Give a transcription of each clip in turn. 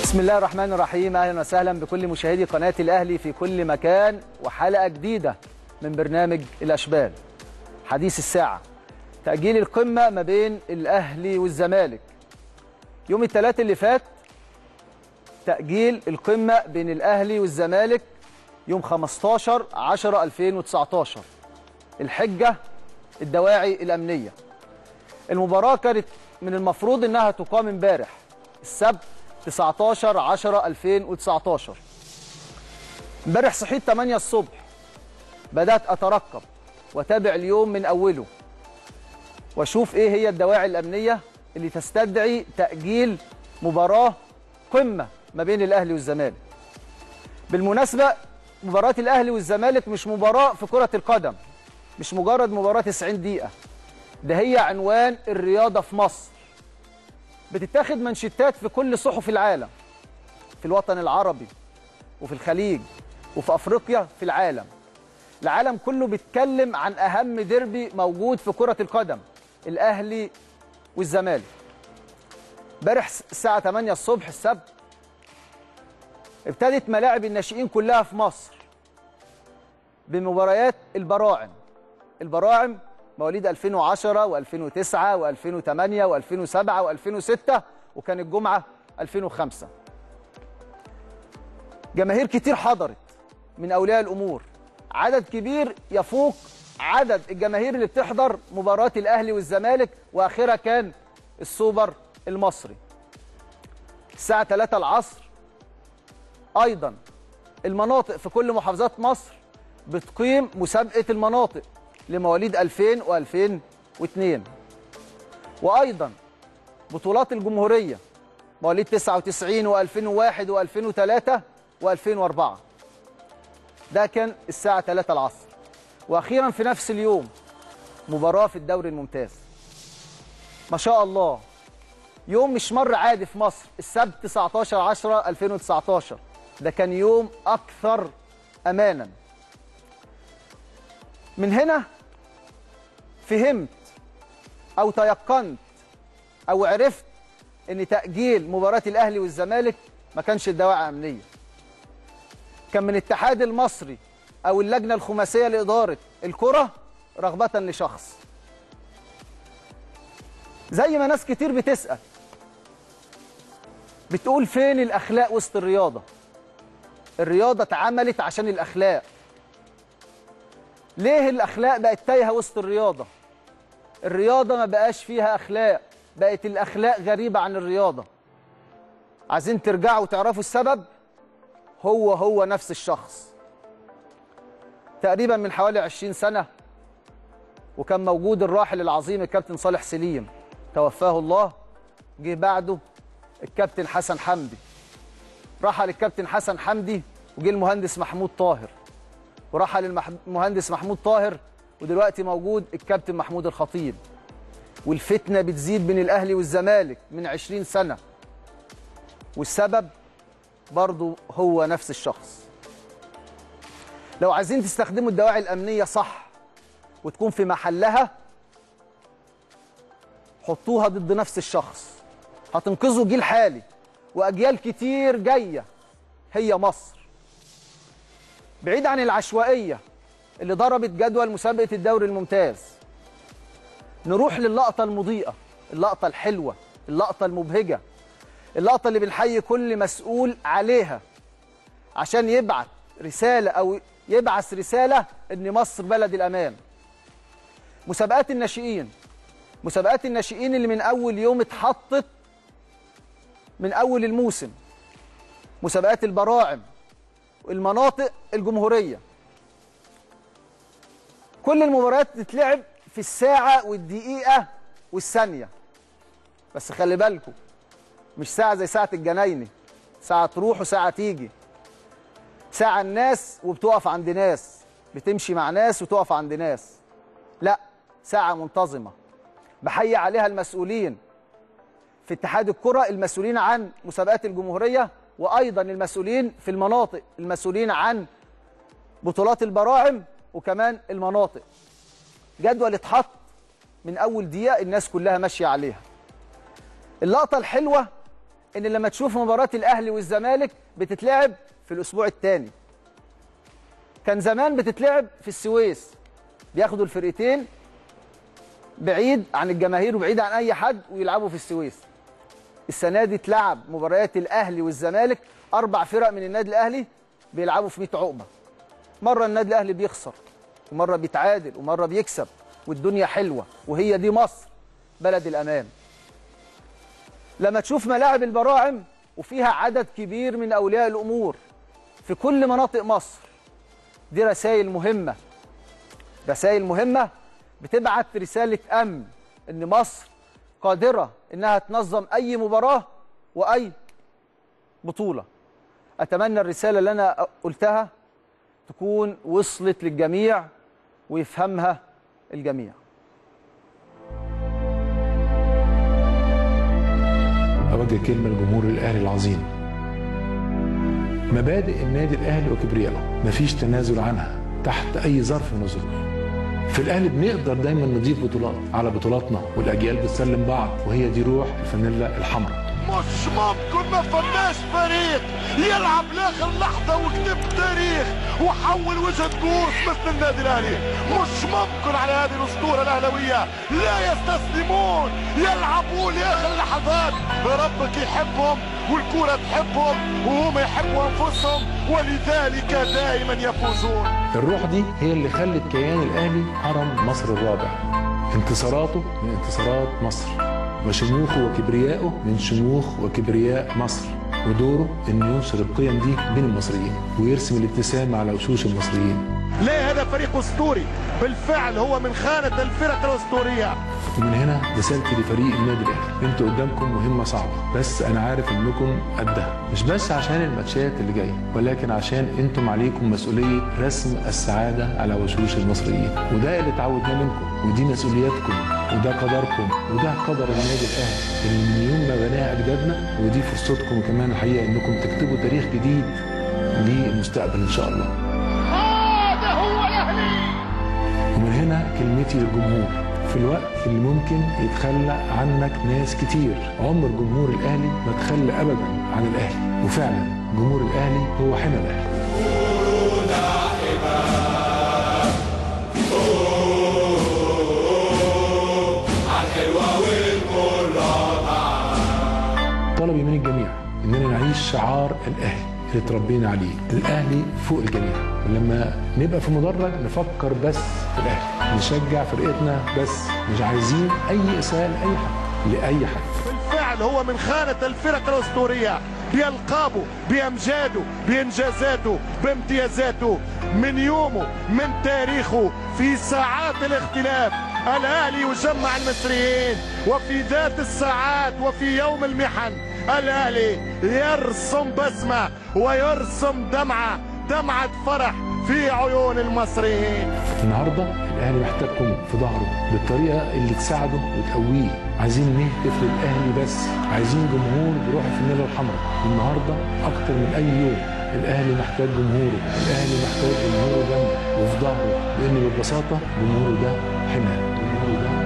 بسم الله الرحمن الرحيم اهلا وسهلا بكل مشاهدي قناه الاهلي في كل مكان وحلقه جديده من برنامج الاشبال حديث الساعه تاجيل القمه ما بين الاهلي والزمالك يوم الثلاث اللي فات تاجيل القمه بين الاهلي والزمالك يوم 15 10 2019 الحجه الدواعي الامنيه المباراه كانت من المفروض انها تقام امبارح السبت 19 10 2019 امبارح صحيت 8 الصبح بدات اترقب واتابع اليوم من اوله واشوف ايه هي الدواعي الامنيه اللي تستدعي تاجيل مباراه قمه ما بين الاهلي والزمالك بالمناسبه مباراه الاهلي والزمالك مش مباراه في كره القدم مش مجرد مباراه 90 دقيقه ده هي عنوان الرياضه في مصر بتتاخد منشتات في كل صحف العالم في الوطن العربي وفي الخليج وفي افريقيا في العالم العالم كله بيتكلم عن اهم ديربي موجود في كره القدم الاهلي والزمالك امبارح الساعه 8 الصبح السبت ابتدت ملاعب الناشئين كلها في مصر بمباريات البراعم البراعم مواليد 2010 و2009 و2008 و2007 و2006 وكان الجمعة 2005 جماهير كتير حضرت من أولياء الأمور عدد كبير يفوق عدد الجماهير اللي بتحضر مباراة الأهلي والزمالك وآخرها كان السوبر المصري الساعة 3 العصر أيضا المناطق في كل محافظات مصر بتقيم مسابقة المناطق لمواليد 2000 و2002 وايضا بطولات الجمهوريه مواليد 99 و2001 و2003 و2004 ده كان الساعه 3 العصر واخيرا في نفس اليوم مباراه في الدوري الممتاز ما شاء الله يوم مش مر عادي في مصر السبت 19 10 2019 ده كان يوم اكثر امانا من هنا فهمت او تيقنت او عرفت ان تاجيل مباراه الاهلي والزمالك ما كانش الدواعي امنيه كان من الاتحاد المصري او اللجنه الخماسيه لاداره الكره رغبه لشخص زي ما ناس كتير بتسال بتقول فين الاخلاق وسط الرياضه الرياضه اتعملت عشان الاخلاق ليه الاخلاق بقت تايهه وسط الرياضه الرياضه ما بقاش فيها اخلاق بقت الاخلاق غريبه عن الرياضه عايزين ترجعوا وتعرفوا السبب هو هو نفس الشخص تقريبا من حوالي 20 سنه وكان موجود الراحل العظيم الكابتن صالح سليم توفاه الله جه بعده الكابتن حسن حمدي رحل الكابتن حسن حمدي وجه المهندس محمود طاهر ورحل المهندس محمود طاهر ودلوقتي موجود الكابتن محمود الخطيب والفتنة بتزيد بين الأهلي والزمالك من 20 سنة والسبب برضو هو نفس الشخص لو عايزين تستخدموا الدواعي الأمنية صح وتكون في محلها حطوها ضد نفس الشخص هتنقذوا جيل حالي وأجيال كتير جاية هي مصر بعيد عن العشوائية اللي ضربت جدول مسابقة الدوري الممتاز نروح للقطة المضيئة اللقطة الحلوة اللقطة المبهجة اللقطة اللي بنحيي كل مسؤول عليها عشان يبعت رسالة أو يبعث رسالة إن مصر بلد الأمان مسابقات الناشئين مسابقات الناشئين اللي من أول يوم اتحطت من أول الموسم مسابقات البراعم المناطق الجمهورية كل المباريات تتلعب في الساعة والدقيقة والثانية بس خلي بالكم مش ساعة زي ساعة الجنايني ساعة تروح وساعة تيجي ساعة الناس وبتقف عند ناس بتمشي مع ناس وتقف عند ناس لا ساعة منتظمة بحيي عليها المسؤولين في اتحاد الكرة المسؤولين عن مسابقات الجمهورية وأيضا المسؤولين في المناطق المسؤولين عن بطولات البراعم وكمان المناطق جدول اتحط من أول دقيقة الناس كلها ماشية عليها اللقطة الحلوة ان لما تشوف مباراه الاهلي والزمالك بتتلعب في الاسبوع الثاني كان زمان بتتلعب في السويس بياخدوا الفرقتين بعيد عن الجماهير وبعيد عن اي حد ويلعبوا في السويس السنه دي اتلعب مباريات الاهلي والزمالك اربع فرق من النادي الاهلي بيلعبوا في 100 عقبه مره النادي الاهلي بيخسر ومره بيتعادل ومره بيكسب والدنيا حلوه وهي دي مصر بلد الامان لما تشوف ملاعب البراعم وفيها عدد كبير من اولياء الامور في كل مناطق مصر دي رسائل مهمه رسائل مهمه بتبعت رساله امن ان مصر قادره انها تنظم اي مباراه واي بطوله اتمنى الرساله اللي انا قلتها تكون وصلت للجميع ويفهمها الجميع أوجه كلمة لجمهور الأهلي العظيم مبادئ النادي الأهلي وكبريائه مفيش تنازل عنها تحت أي ظرف من الظروف في الأهلي بنقدر دايما نضيف بطولات على بطولاتنا والأجيال بتسلم بعض وهي دي روح الفانيلا الحمراء مش ممكن ما فماش فريق يلعب لاخر لحظه وكتب تاريخ وحول وجهه كوس مثل النادي الاهلي مش ممكن على هذه الاسطوره الاهلاويه لا يستسلمون يلعبوا لاخر لحظات ربك يحبهم والكره تحبهم وهم يحبوا انفسهم ولذلك دائما يفوزون الروح دي هي اللي خلت كيان الأهلي هرم مصر الرابع انتصاراته من انتصارات مصر وشموخه وكبريائه من شموخ وكبرياء مصر ودوره انه ينشر القيم دي بين المصريين ويرسم الابتسامه على وشوش المصريين ليه هذا فريق اسطوري بالفعل هو من خانه الفرق الاسطوريه ومن هنا رسالتي لفريق النادي الاهلي انتوا قدامكم مهمه صعبه بس انا عارف انكم قدها مش بس عشان الماتشات اللي جايه ولكن عشان انتم عليكم مسؤوليه رسم السعاده على وشوش المصريين وده اللي اتعودنا منكم ودي مسؤولياتكم وده قدركم وده قدر النادي الاهلي اللي من يوم ما بناها اجدادنا ودي فرصتكم كمان الحقيقه انكم تكتبوا تاريخ جديد للمستقبل ان شاء الله هذا هو الاهلي ومن هنا كلمتي للجمهور في الوقت اللي ممكن يتخلى عنك ناس كتير عمر جمهور الاهلي ما تخلى ابدا عن الاهلي وفعلا جمهور الاهلي هو حمى الاهلي طلبي من الجميع اننا نعيش شعار الاهلي اللي اتربينا عليه الاهلي فوق الجميع ولما نبقى في مدرج نفكر بس في الاهلي نشجع فرقتنا بس مش عايزين اي اساءه لاي حد لاي حد بالفعل هو من خانة الفرق الأسطورية بألقابه بأمجاده بإنجازاته بامتيازاته من يومه من تاريخه في ساعات الاختلاف الأهلي يجمع المصريين وفي ذات الساعات وفي يوم المحن الأهلي يرسم بسمة ويرسم دمعة دمعة فرح في عيون المصريين النهارده الاهلي محتاجكم في ظهره بالطريقه اللي تساعده وتقويه عايزين نهتف للاهلي بس عايزين جمهور بروح الفانيلا الحمراء النهارده اكتر من اي يوم الاهلي محتاج جمهوره الاهلي محتاج جمهوره جنبه وفي ظهره لان ببساطه جمهوره ده حماه جمهوره ده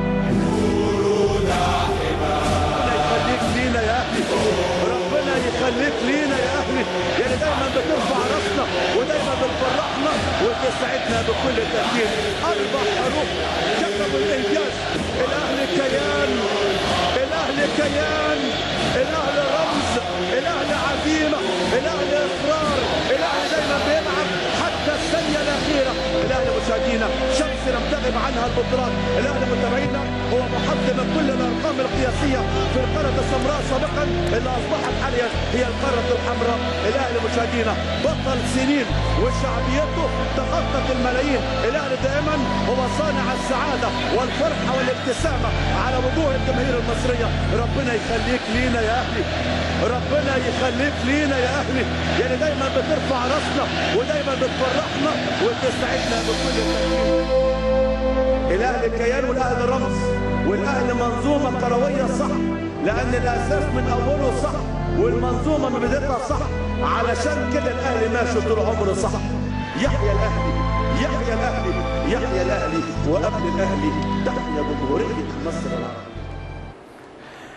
حماه يخليك لينا يا اهلي ربنا يخليك لينا يا اهلي يعني دايما بترفع راسنا ودايما بتفرحنا وتسعدنا بكل تاكيد اربع حروف كتبوا الانجاز الاهلي كيان الاهلي كيان الاهلي رمز الاهلي عزيمه الاهلي اصرار الاهلي دايما بيلعب حتى الثانيه الاخيره الاهلي مشاهدينا شمس لم تغب عنها البطولات الاهلي متابعينا هو محط من كل الارقام القياسيه في القاره السمراء سابقا اللي اصبحت حاليا هي القاره الحمراء الاهلي مشاهدينا بطل سنين وشعبيته تخطت الملايين الاهلي دائما هو صانع السعاده والفرحه والابتسامه على وجوه الجماهير المصريه ربنا يخليك لينا يا اهلي ربنا يخليك لينا يا اهلي يعني دايما بترفع راسنا ودايما بتفرحنا وتسعدنا بكل تأكيد الاهلي كيان والاهلي رمز والاهلي منظومه كرويه صح لان الاساس من اوله صح والمنظومه من بدايتها صح علشان كده الاهلي ماشي طول عمره صح يحيى الاهلي يحيى الاهلي يحيى الاهلي وقبل الاهلي تحيا جمهوريه مصر العربيه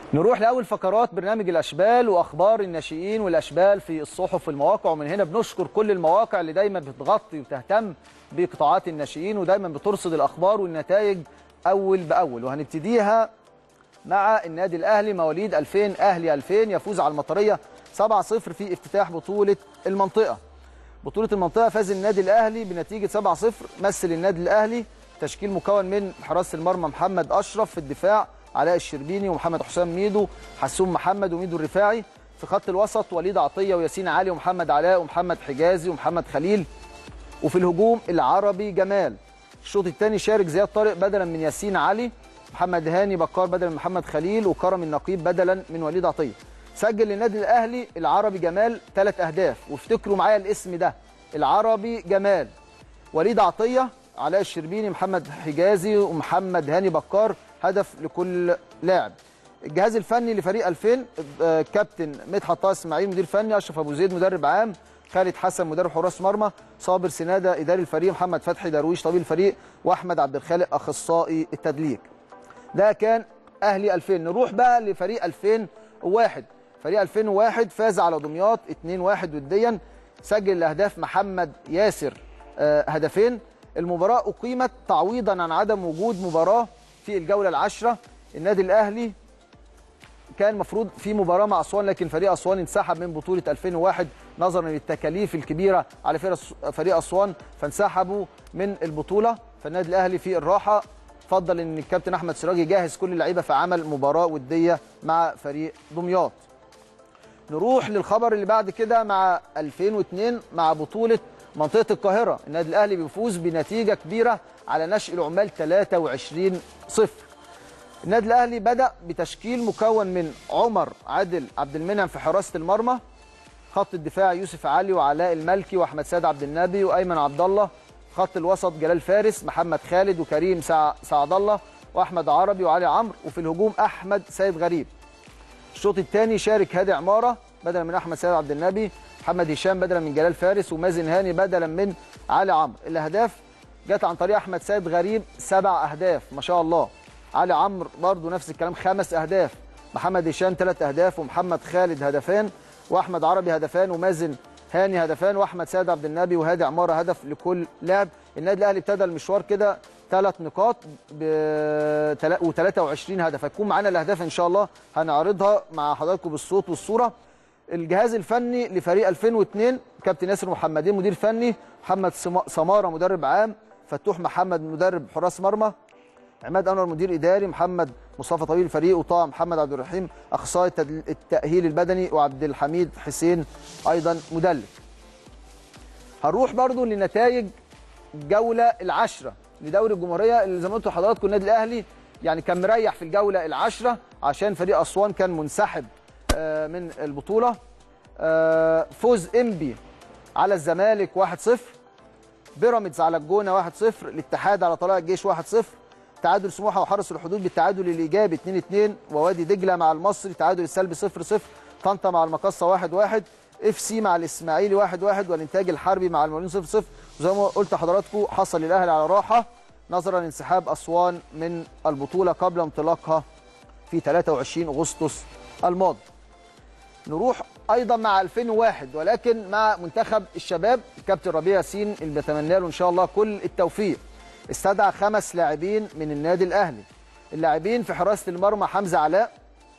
نروح لاول فقرات برنامج الاشبال واخبار الناشئين والاشبال في الصحف والمواقع ومن هنا بنشكر كل المواقع اللي دايما بتغطي وتهتم بقطاعات الناشئين ودايما بترصد الاخبار والنتائج اول باول وهنبتديها مع النادي الاهلي مواليد 2000 اهلي 2000 يفوز على المطريه 7-0 في افتتاح بطوله المنطقه بطوله المنطقه فاز النادي الاهلي بنتيجه 7-0 مثل النادي الاهلي تشكيل مكون من حراس المرمى محمد اشرف في الدفاع علاء الشربيني ومحمد حسام ميدو حسوم محمد وميدو الرفاعي في خط الوسط وليد عطيه وياسين علي ومحمد علاء ومحمد حجازي ومحمد خليل وفي الهجوم العربي جمال الشوط الثاني شارك زياد طارق بدلا من ياسين علي محمد هاني بكار بدلا من محمد خليل وكرم النقيب بدلا من وليد عطيه سجل للنادي الاهلي العربي جمال ثلاث اهداف وافتكروا معايا الاسم ده العربي جمال وليد عطيه علاء الشربيني محمد حجازي ومحمد هاني بكار هدف لكل لاعب الجهاز الفني لفريق 2000 آه، كابتن مدحت طه اسماعيل مدير فني اشرف ابو زيد مدرب عام خالد حسن مدرب حراس مرمى صابر سناده اداري الفريق محمد فتحي درويش طبيب الفريق واحمد عبد الخالق اخصائي التدليك ده كان اهلي 2000 نروح بقى لفريق 2001 فريق 2001 فاز على دمياط 2-1 وديا سجل الاهداف محمد ياسر آه، هدفين المباراه اقيمت تعويضا عن عدم وجود مباراه في الجوله العاشره النادي الاهلي كان مفروض في مباراه مع اسوان لكن فريق اسوان انسحب من بطوله 2001 نظرا للتكاليف الكبيره على فرق- فريق اسوان فانسحبوا من البطوله فالنادي الاهلي في الراحه فضل ان الكابتن احمد سراج يجهز كل اللعيبه فعمل مباراه وديه مع فريق دمياط نروح للخبر اللي بعد كده مع 2002 مع بطولة منطقة القاهرة النادي الأهلي بيفوز بنتيجة كبيرة على نشء العمال 23 صفر النادي الأهلي بدأ بتشكيل مكون من عمر عادل عبد المنعم في حراسة المرمى خط الدفاع يوسف علي وعلاء الملكي واحمد سيد عبد النبي وايمن عبد الله خط الوسط جلال فارس محمد خالد وكريم سع- سعد الله واحمد عربي وعلي عمرو وفي الهجوم احمد سيد غريب الشوط الثاني شارك هادي عماره بدلا من احمد سيد عبد النبي محمد هشام بدلا من جلال فارس ومازن هاني بدلا من علي عمرو الاهداف جت عن طريق احمد سيد غريب سبع اهداف ما شاء الله علي عمرو برضو نفس الكلام خمس اهداف محمد هشام ثلاث اهداف ومحمد خالد هدفان واحمد عربي هدفان ومازن هاني هدفان واحمد سيد عبد النبي وهادي عماره هدف لكل لاعب النادي الاهلي ابتدى المشوار كده ثلاث نقاط ب و23 هدف هتكون معانا الاهداف ان شاء الله هنعرضها مع حضراتكم بالصوت والصوره الجهاز الفني لفريق 2002 كابتن ياسر محمدين مدير فني محمد سما- سماره مدرب عام فتوح محمد مدرب حراس مرمى عماد انور مدير اداري محمد مصطفى طويل الفريق وطه محمد عبد الرحيم اخصائي التدل- التاهيل البدني وعبد الحميد حسين ايضا مدلك هنروح برضو لنتائج الجوله العاشره لدوري الجمهوريه اللي زي ما قلت لحضراتكم النادي الاهلي يعني كان مريح في الجوله العاشره عشان فريق اسوان كان منسحب آه، من البطوله آه، فوز انبي على الزمالك 1-0 بيراميدز على الجونه 1-0 الاتحاد على طلائع الجيش 1-0 تعادل سموحه وحرس الحدود بالتعادل الايجابي 2-2 ووادي دجله مع المصري تعادل السلبي 0-0 طنطا مع المقصه 1-1 اف سي مع الاسماعيلي 1-1 والانتاج الحربي مع المقاولين 0-0 وزي ما قلت لحضراتكم حصل الاهلي على راحه نظرا لانسحاب اسوان من البطوله قبل انطلاقها في 23 اغسطس الماضي نروح ايضا مع 2001 ولكن مع منتخب الشباب الكابتن ربيع ياسين اللي بتمنى له ان شاء الله كل التوفيق استدعى خمس لاعبين من النادي الاهلي اللاعبين في حراسه المرمى حمزه علاء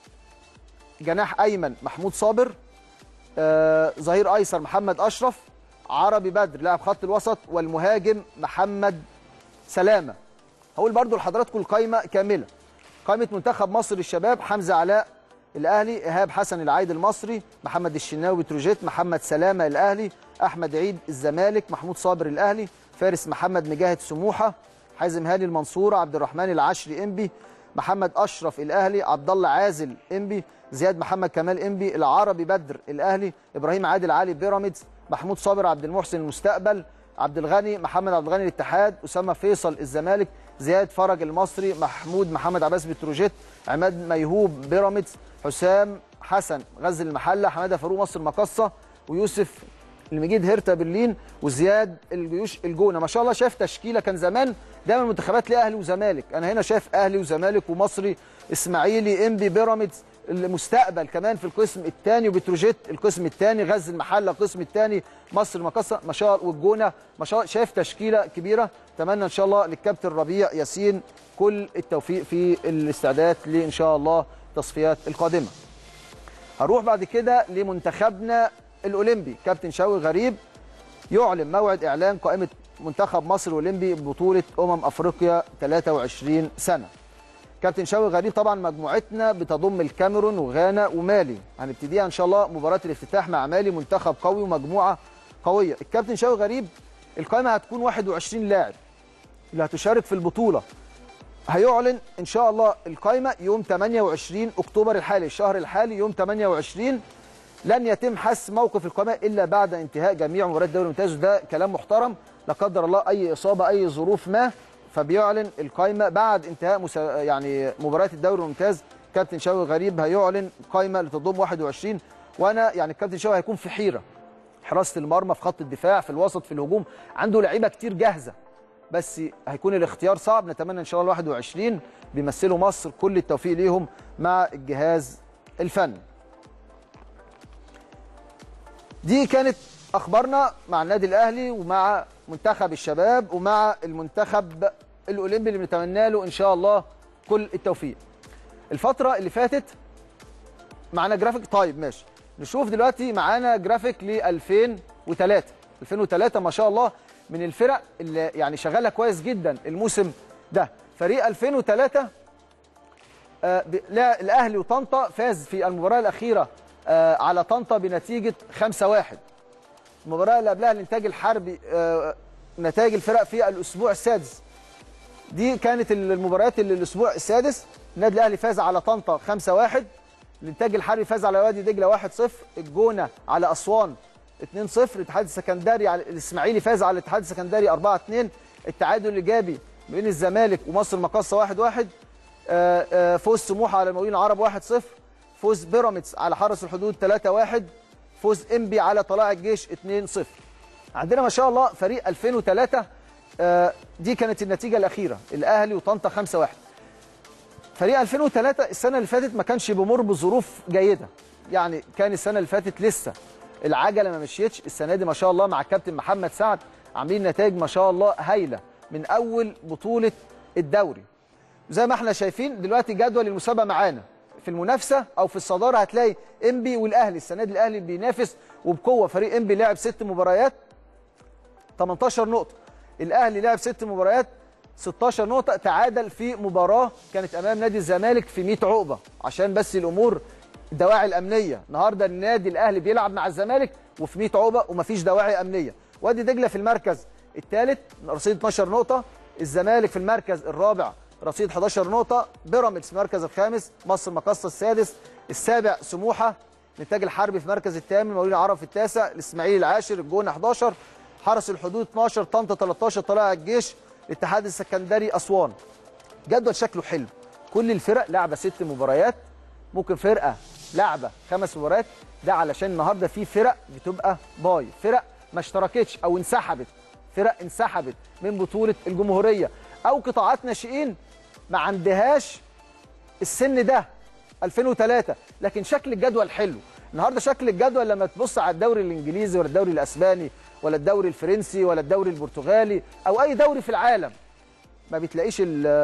جناح ايمن محمود صابر آه، ظهير ايسر محمد اشرف عربي بدر لاعب خط الوسط والمهاجم محمد سلامه هقول برضو لحضراتكم القايمه كامله قائمه منتخب مصر للشباب حمزه علاء الاهلي ايهاب حسن العايد المصري محمد الشناوي بتروجيت محمد سلامه الاهلي احمد عيد الزمالك محمود صابر الاهلي فارس محمد مجاهد سموحه حازم هاني المنصوره عبد الرحمن العشري انبي محمد اشرف الاهلي عبد الله عازل انبي زياد محمد كمال انبي العربي بدر الاهلي ابراهيم عادل علي بيراميدز محمود صابر عبد المحسن المستقبل عبد الغني محمد عبد الغني الاتحاد اسامه فيصل الزمالك زياد فرج المصري محمود محمد عباس بتروجيت عماد ميهوب بيراميدز حسام حسن غزل المحله حماده فاروق مصر مقصه ويوسف المجيد هيرتا برلين وزياد الجيوش الجونه ما شاء الله شايف تشكيله كان زمان دايما المنتخبات ليها اهلي وزمالك انا هنا شايف اهلي وزمالك ومصري اسماعيلي انبي بيراميدز المستقبل كمان في القسم الثاني وبتروجيت القسم الثاني غزل المحله القسم الثاني مصر مقصه ما شاء الله والجونه ما شاء الله شايف تشكيله كبيره اتمنى ان شاء الله للكابتن ربيع ياسين كل التوفيق في الاستعداد لان شاء الله التصفيات القادمه هروح بعد كده لمنتخبنا الاولمبي كابتن شوقي غريب يعلن موعد اعلان قائمه منتخب مصر الاولمبي ببطوله امم افريقيا 23 سنه كابتن شوقي غريب طبعا مجموعتنا بتضم الكاميرون وغانا ومالي هنبتديها ان شاء الله مباراه الافتتاح مع مالي منتخب قوي ومجموعه قويه الكابتن شوقي غريب القائمه هتكون 21 لاعب اللي هتشارك في البطوله هيعلن ان شاء الله القائمه يوم 28 اكتوبر الحالي الشهر الحالي يوم 28 لن يتم حسم موقف القائمه الا بعد انتهاء جميع مباريات الدوري الممتاز وده كلام محترم لا قدر الله اي اصابه اي ظروف ما فبيعلن القائمه بعد انتهاء مسا... يعني مباريات الدوري الممتاز كابتن شوقي غريب هيعلن قائمه لتضم 21 وانا يعني الكابتن شوقي هيكون في حيره حراسه المرمى في خط الدفاع في الوسط في الهجوم عنده لعيبه كتير جاهزه بس هيكون الاختيار صعب نتمنى ان شاء الله 21 بيمثلوا مصر كل التوفيق ليهم مع الجهاز الفني دي كانت اخبارنا مع النادي الاهلي ومع منتخب الشباب ومع المنتخب الاولمبي اللي بنتمنى له ان شاء الله كل التوفيق الفتره اللي فاتت معانا جرافيك طيب ماشي نشوف دلوقتي معانا جرافيك ل 2003 2003 ما شاء الله من الفرق اللي يعني شغاله كويس جدا الموسم ده فريق 2003 آه ب- لا الاهلي وطنطا فاز في المباراه الاخيره آه على طنطا بنتيجه 5-1 المباراه اللي قبلها الانتاج الحربي آه نتائج الفرق في الاسبوع السادس دي كانت المباريات اللي الاسبوع السادس النادي الاهلي فاز على طنطا 5-1 الانتاج الحربي فاز على وادي دجله 1-0 الجونه على اسوان 2-0 الاتحاد السكندري على الاسماعيلي فاز على الاتحاد السكندري 4-2 التعادل الايجابي بين الزمالك ومصر المقاصه 1-1 آه، آه، فوز سموحه على المقاولين العرب 1-0 فوز بيراميدز على حرس الحدود 3-1 فوز انبي على طلائع الجيش 2-0 عندنا ما شاء الله فريق 2003 آه، دي كانت النتيجه الاخيره الاهلي وطنطا 5-1 فريق 2003 السنه اللي فاتت ما كانش بيمر بظروف جيده يعني كان السنه اللي فاتت لسه العجله ما مشيتش السنه دي ما شاء الله مع الكابتن محمد سعد عاملين نتائج ما شاء الله هايله من اول بطوله الدوري زي ما احنا شايفين دلوقتي جدول المسابقه معانا في المنافسه او في الصداره هتلاقي انبي والاهلي السنه دي الاهلي بينافس وبقوه فريق انبي لعب ست مباريات 18 نقطه الاهلي لعب ست مباريات 16 نقطه تعادل في مباراه كانت امام نادي الزمالك في 100 عقبه عشان بس الامور الدواعي الامنيه النهارده النادي الاهلي بيلعب مع الزمالك وفي 100 عقبه ومفيش دواعي امنيه وادي دجله في المركز الثالث رصيد 12 نقطه الزمالك في المركز الرابع رصيد 11 نقطه بيراميدز في المركز الخامس مصر مقصه السادس السابع سموحه الانتاج الحربي في المركز الثامن مولين العرب في التاسع الاسماعيلي العاشر الجونه 11 حرس الحدود 12 طنطا 13 طلائع الجيش الاتحاد السكندري اسوان جدول شكله حلو كل الفرق لعبه ست مباريات ممكن فرقه لعبه خمس مباريات ده علشان النهارده في فرق بتبقى باي فرق ما اشتركتش او انسحبت فرق انسحبت من بطوله الجمهوريه او قطاعات ناشئين ما عندهاش السن ده 2003 لكن شكل الجدول حلو النهارده شكل الجدول لما تبص على الدوري الانجليزي ولا الدوري الاسباني ولا الدوري الفرنسي ولا الدوري البرتغالي او اي دوري في العالم ما بتلاقيش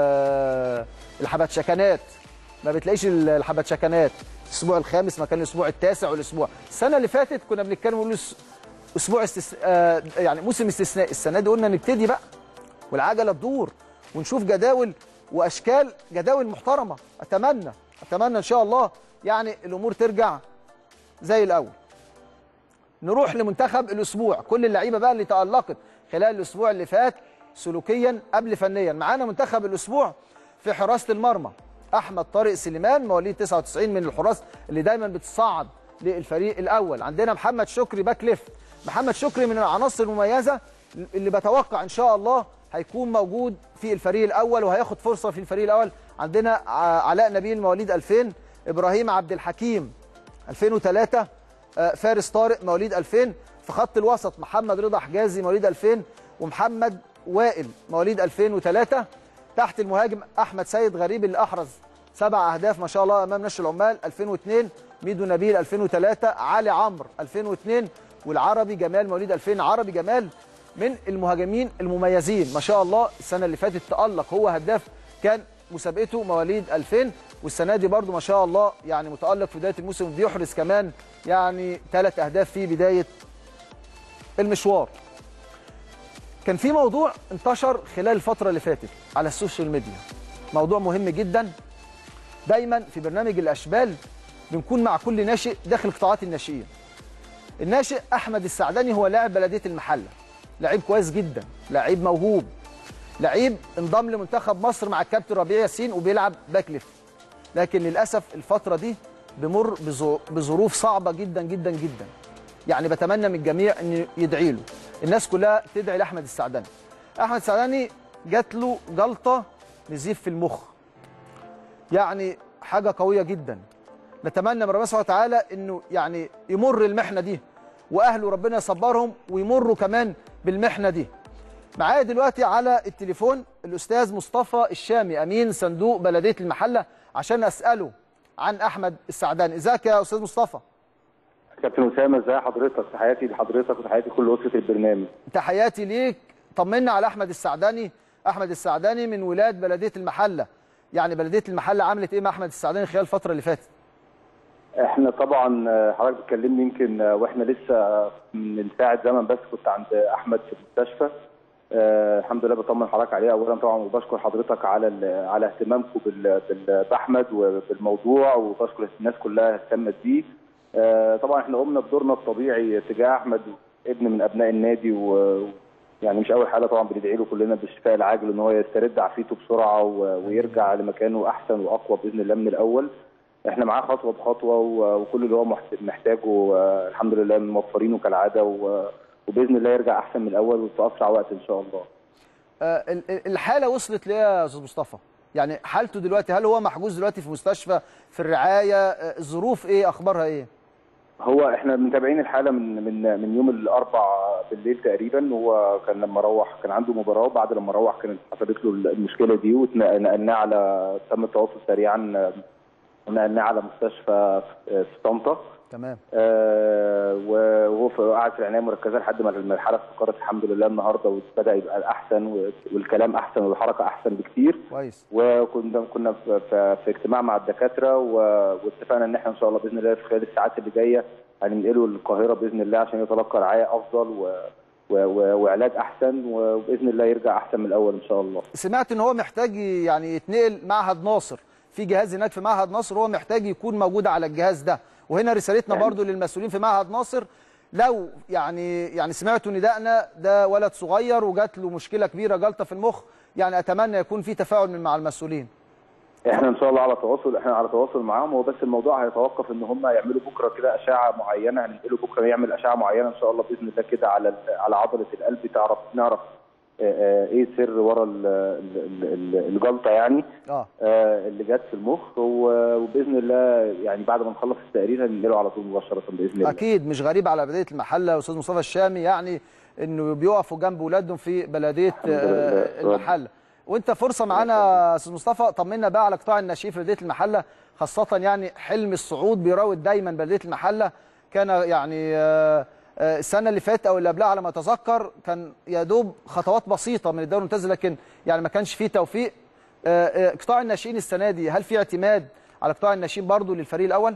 ال- الحبتشكنات ما بتلاقيش ال- الحبتشكنات الاسبوع الخامس مكان الاسبوع التاسع والاسبوع السنه اللي فاتت كنا بنتكلم نقول أس- اسبوع استس... آه يعني موسم استثنائي السنه دي قلنا نبتدي بقى والعجله تدور ونشوف جداول واشكال جداول محترمه اتمنى اتمنى ان شاء الله يعني الامور ترجع زي الاول نروح لمنتخب الاسبوع كل اللعيبه بقى اللي تالقت خلال الاسبوع اللي فات سلوكيا قبل فنيا معانا منتخب الاسبوع في حراسه المرمى احمد طارق سليمان مواليد 99 من الحراس اللي دايما بتصعد للفريق الاول عندنا محمد شكري باك ليفت محمد شكري من العناصر المميزه اللي بتوقع ان شاء الله هيكون موجود في الفريق الاول وهياخد فرصه في الفريق الاول عندنا ع- علاء نبيل مواليد 2000 ابراهيم عبد الحكيم 2003 آه، فارس طارق مواليد 2000 في خط الوسط محمد رضا حجازي مواليد 2000 ومحمد وائل مواليد 2003 تحت المهاجم احمد سيد غريب اللي احرز سبع اهداف ما شاء الله امام نشر العمال 2002 ميدو نبيل 2003 علي عمرو 2002 والعربي جمال مواليد 2000 عربي جمال من المهاجمين المميزين ما شاء الله السنه اللي فاتت تالق هو هداف كان مسابقته مواليد 2000 والسنه دي برده ما شاء الله يعني متالق في بدايه الموسم بيحرز كمان يعني ثلاث اهداف في بدايه المشوار كان في موضوع انتشر خلال الفتره اللي فاتت على السوشيال ميديا موضوع مهم جدا دايما في برنامج الاشبال بنكون مع كل ناشئ داخل قطاعات الناشئين الناشئ احمد السعداني هو لاعب بلديه المحله لعيب كويس جدا لعيب موهوب لعيب انضم لمنتخب مصر مع الكابتن ربيع ياسين وبيلعب باك ليفت لكن للاسف الفتره دي بمر بظو- بظروف صعبه جدا جدا جدا يعني بتمنى من الجميع ان يدعي له الناس كلها تدعي لاحمد السعداني احمد السعداني جات له جلطه نزيف في المخ يعني حاجه قويه جدا نتمنى من ربنا سبحانه وتعالى انه يعني يمر المحنه دي واهله ربنا يصبرهم ويمروا كمان بالمحنه دي معايا دلوقتي على التليفون الاستاذ مصطفى الشامي امين صندوق بلديه المحله عشان اساله عن احمد السعداني ازيك يا استاذ مصطفى كابتن اسامه ازي حضرتك تحياتي لحضرتك وتحياتي لكل اسره البرنامج تحياتي ليك طمنا على احمد السعداني احمد السعداني من ولاد بلديه المحله يعني بلديه المحله عملت ايه مع احمد السعداني خلال الفتره اللي فاتت احنا طبعا آه، حضرتك بتكلمني يمكن آه، واحنا لسه من ساعه زمن بس كنت عند احمد في المستشفى آه الحمد لله بطمن حضرتك عليه اولا طبعا وبشكر حضرتك على ال- على اهتمامكم بال- بال- باحمد وبالموضوع وبشكر الناس كلها اهتمت بيه آه طبعا احنا قمنا بدورنا الطبيعي تجاه احمد ابن من ابناء النادي و يعني مش اول حاله طبعا بندعي له كلنا بالشفاء العاجل ان هو يسترد عافيته بسرعه و- ويرجع لمكانه احسن واقوى باذن الله من الاول احنا معاه خطوه بخطوه و- وكل اللي هو محت- محتاجه آه، الحمد لله موفرينه كالعاده و- وباذن الله يرجع احسن من الاول وفي اسرع وقت ان شاء الله آه، ال- ال- الحاله وصلت ليه يا استاذ مصطفى يعني حالته دلوقتي هل هو محجوز دلوقتي في مستشفى في الرعايه آه، الظروف ايه اخبارها ايه هو احنا متابعين الحاله من من من يوم الاربع بالليل تقريبا هو كان لما روح كان عنده مباراه وبعد لما روح كانت حصلت له المشكله دي ونقلناه على تم التواصل سريعا ونقلناه على مستشفى في طنطا تمام آه، وهو في- قاعد في العنايه المركزه لحد ما الحاله استقرت الحمد لله النهارده وبدا يبقى احسن والكلام احسن والحركه احسن بكتير كويس وكنا كنا في, في, في اجتماع مع الدكاتره و- واتفقنا ان احنا ان شاء الله باذن الله في خلال الساعات اللي جايه هننقله القاهره باذن الله عشان يتلقى رعايه افضل و و و وعلاج احسن وباذن الله يرجع احسن من الاول ان شاء الله. سمعت ان هو محتاج يعني يتنقل معهد ناصر في جهاز هناك في معهد ناصر هو محتاج يكون موجود على الجهاز ده وهنا رسالتنا يعني- برضو للمسؤولين في معهد ناصر لو يعني يعني سمعتوا ندائنا ده ولد صغير وجات له مشكله كبيره جلطه في المخ يعني اتمنى يكون في تفاعل من مع المسؤولين احنا ان شاء الله على تواصل احنا على تواصل معاهم هو بس الموضوع هيتوقف ان هم يعملوا بكره كده اشعه معينه هننقله بكره يعمل اشعه معينه ان شاء الله باذن الله كده على ال- على عضله القلب تعرف نعرف آه، آه، ايه سر ورا ال- ال- ال- الجلطه يعني اه آه، اللي جت في المخ و- وباذن الله يعني بعد ما نخلص التقرير هننقله على طول مباشره باذن الله اكيد مش غريب على بلديه المحله استاذ مصطفى الشامي يعني انه بيقفوا جنب اولادهم في بلديه آه، لله. المحله وانت فرصه معانا يا استاذ مصطفى طمنا بقى على قطاع الناشئين في بلديه المحله خاصه يعني حلم الصعود بيراود دايما بلديه المحله كان يعني آه، آه، السنه اللي فاتت او اللي قبلها على ما اتذكر كان يا دوب خطوات بسيطه من الدوري الممتاز لكن يعني ما كانش فيه توفيق آه، آه، قطاع الناشئين السنه دي هل في اعتماد على قطاع الناشئين برضو للفريق الاول؟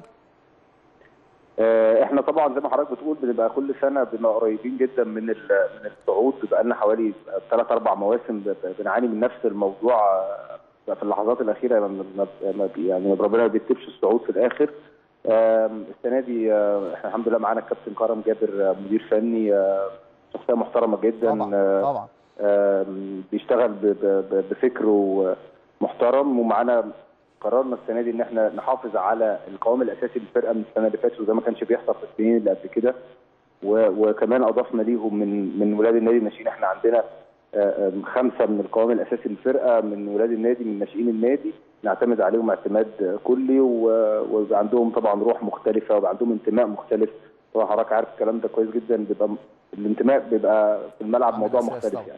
آه، احنا طبعا زي ما حضرتك بتقول بنبقى كل سنه بنبقى قريبين جدا من ال- من الصعود بيبقى لنا حوالي ثلاث اربع مواسم ب- ب- بنعاني من نفس الموضوع آه، في اللحظات الاخيره ما- ما- ما- يعني ربنا ما بيكتبش الصعود في الاخر آم، السنه دي آه، احنا الحمد لله معانا الكابتن كرم جابر آه، مدير فني آه، شخصيه محترمه جدا طبعا آه، طبعا آم، بيشتغل ب- ب- ب- بفكره محترم ومعانا قررنا السنه دي ان احنا نحافظ على القوام الاساسي للفرقه من السنه اللي فاتت وده ما كانش بيحصل في السنين اللي قبل كده و- وكمان اضفنا ليهم من من ولاد النادي الناشئين احنا عندنا آه، آم، خمسه من القوام الاساسي للفرقه من ولاد النادي من ناشئين النادي نعتمد عليهم اعتماد كلي و- ويبقى عندهم طبعا روح مختلفه ويبقى عندهم انتماء مختلف طبعا حضرتك عارف الكلام ده كويس جدا بيبقى الانتماء بيبقى في الملعب عامل موضوع أساس مختلف طبعا. يعني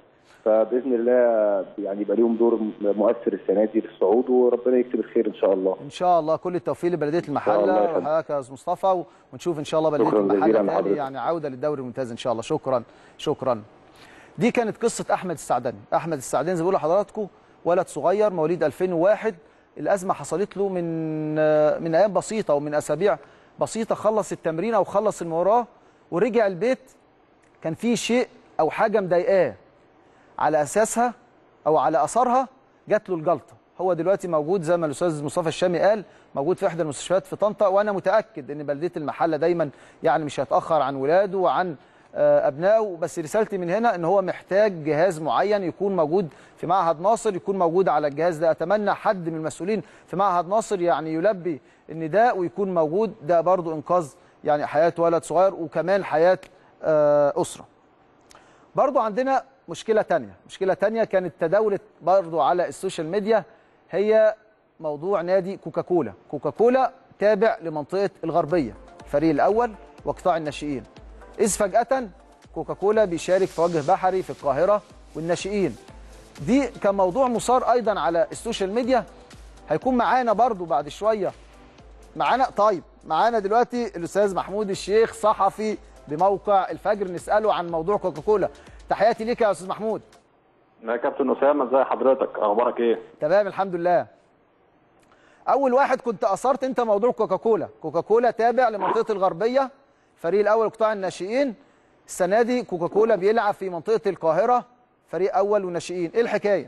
فباذن الله يعني يبقى ليهم دور مؤثر السنه دي في الصعود وربنا يكتب الخير ان شاء الله ان شاء الله كل التوفيق لبلديه الله يا المحله فندم. وحضرتك يا استاذ مصطفى ونشوف ان شاء الله بلديه شكراً المحله جزيلاً تاني لحضرتك. يعني عوده للدوري الممتاز ان شاء الله شكرا شكرا دي كانت قصه احمد السعداني احمد السعداني زي ما بقول لحضراتكم ولد صغير مواليد 2001 الازمه حصلت له من من ايام بسيطه ومن اسابيع بسيطه خلص التمرين او خلص المباراه ورجع البيت كان في شيء او حاجه مضايقاه على اساسها او على اثرها جات له الجلطه هو دلوقتي موجود زي ما الاستاذ مصطفى الشامي قال موجود في احدى المستشفيات في طنطا وانا متاكد ان بلديه المحله دايما يعني مش هيتاخر عن ولاده وعن آه، ابنائه بس رسالتي من هنا ان هو محتاج جهاز معين يكون موجود في معهد ناصر يكون موجود على الجهاز ده اتمنى حد من المسؤولين في معهد ناصر يعني يلبي النداء ويكون موجود ده برضو انقاذ يعني حياه ولد صغير وكمان حياه آه، اسره برضو عندنا مشكلة تانية مشكلة تانية كانت تداولت برضو على السوشيال ميديا هي موضوع نادي كوكاكولا كوكاكولا تابع لمنطقة الغربية الفريق الأول وقطاع الناشئين إذ فجأة كوكاكولا بيشارك في وجه بحري في القاهرة والناشئين دي كان موضوع مثار أيضا على السوشيال ميديا هيكون معانا برضو بعد شوية معانا طيب معانا دلوقتي الاستاذ محمود الشيخ صحفي بموقع الفجر نساله عن موضوع كوكاكولا تحياتي ليك يا استاذ محمود يا كابتن اسامه ازي حضرتك اخبارك ايه تمام الحمد لله اول واحد كنت اثرت انت موضوع كوكاكولا كوكاكولا تابع لمنطقه الغربيه فريق الاول قطاع الناشئين السنه دي كوكاكولا بيلعب في منطقه القاهره فريق اول وناشئين ايه الحكايه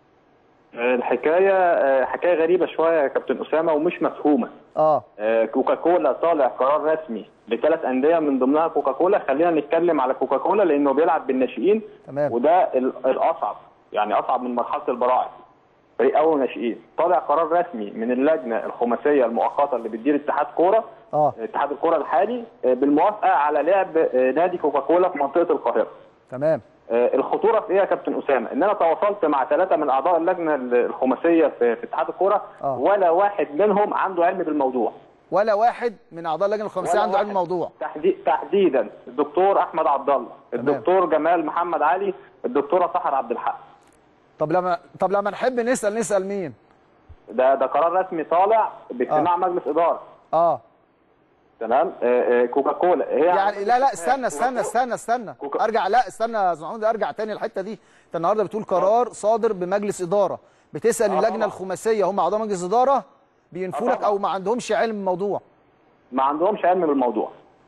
الحكايه آه، حكايه غريبه شويه يا كابتن اسامه ومش مفهومه اه آه، كوكاكولا طالع قرار رسمي لثلاث انديه من ضمنها كوكاكولا خلينا نتكلم على كوكاكولا لانه بيلعب بالناشئين تمام. وده ال- الاصعب يعني اصعب من مرحله البراعم فريق اول ناشئين طالع قرار رسمي من اللجنه الخماسيه المؤقته اللي بتدير اتحاد كوره اه اتحاد الكوره الحالي آه، بالموافقه على لعب آه، نادي كوكاكولا في منطقه القاهره تمام آه، الخطوره في ايه يا كابتن اسامه؟ ان انا تواصلت مع ثلاثه من اعضاء اللجنه الخماسيه في في اتحاد الكوره آه. ولا واحد منهم عنده علم بالموضوع. ولا واحد من اعضاء اللجنه الخماسيه ولا عنده علم واحد. الموضوع تحدي- تحديدا الدكتور احمد عبد الله، الدكتور جمال محمد علي، الدكتوره سحر عبد الحق. طب لما طب لما نحب نسال نسال مين ده ده قرار رسمي طالع باجتماع آه. مجلس اداره اه تمام؟ آه، آه، كوكاكولا هي يعني لا لا استنى استنى استنى استنى كوكا- ارجع لا استنى يا استاذ محمود ارجع تاني الحته دي انت النهارده بتقول قرار صادر بمجلس اداره بتسال آه اللجنه طبعا. الخماسيه هم اعضاء مجلس اداره بينفوا آه لك طبعا. او ما عندهمش علم بالموضوع ما عندهمش علم بالموضوع.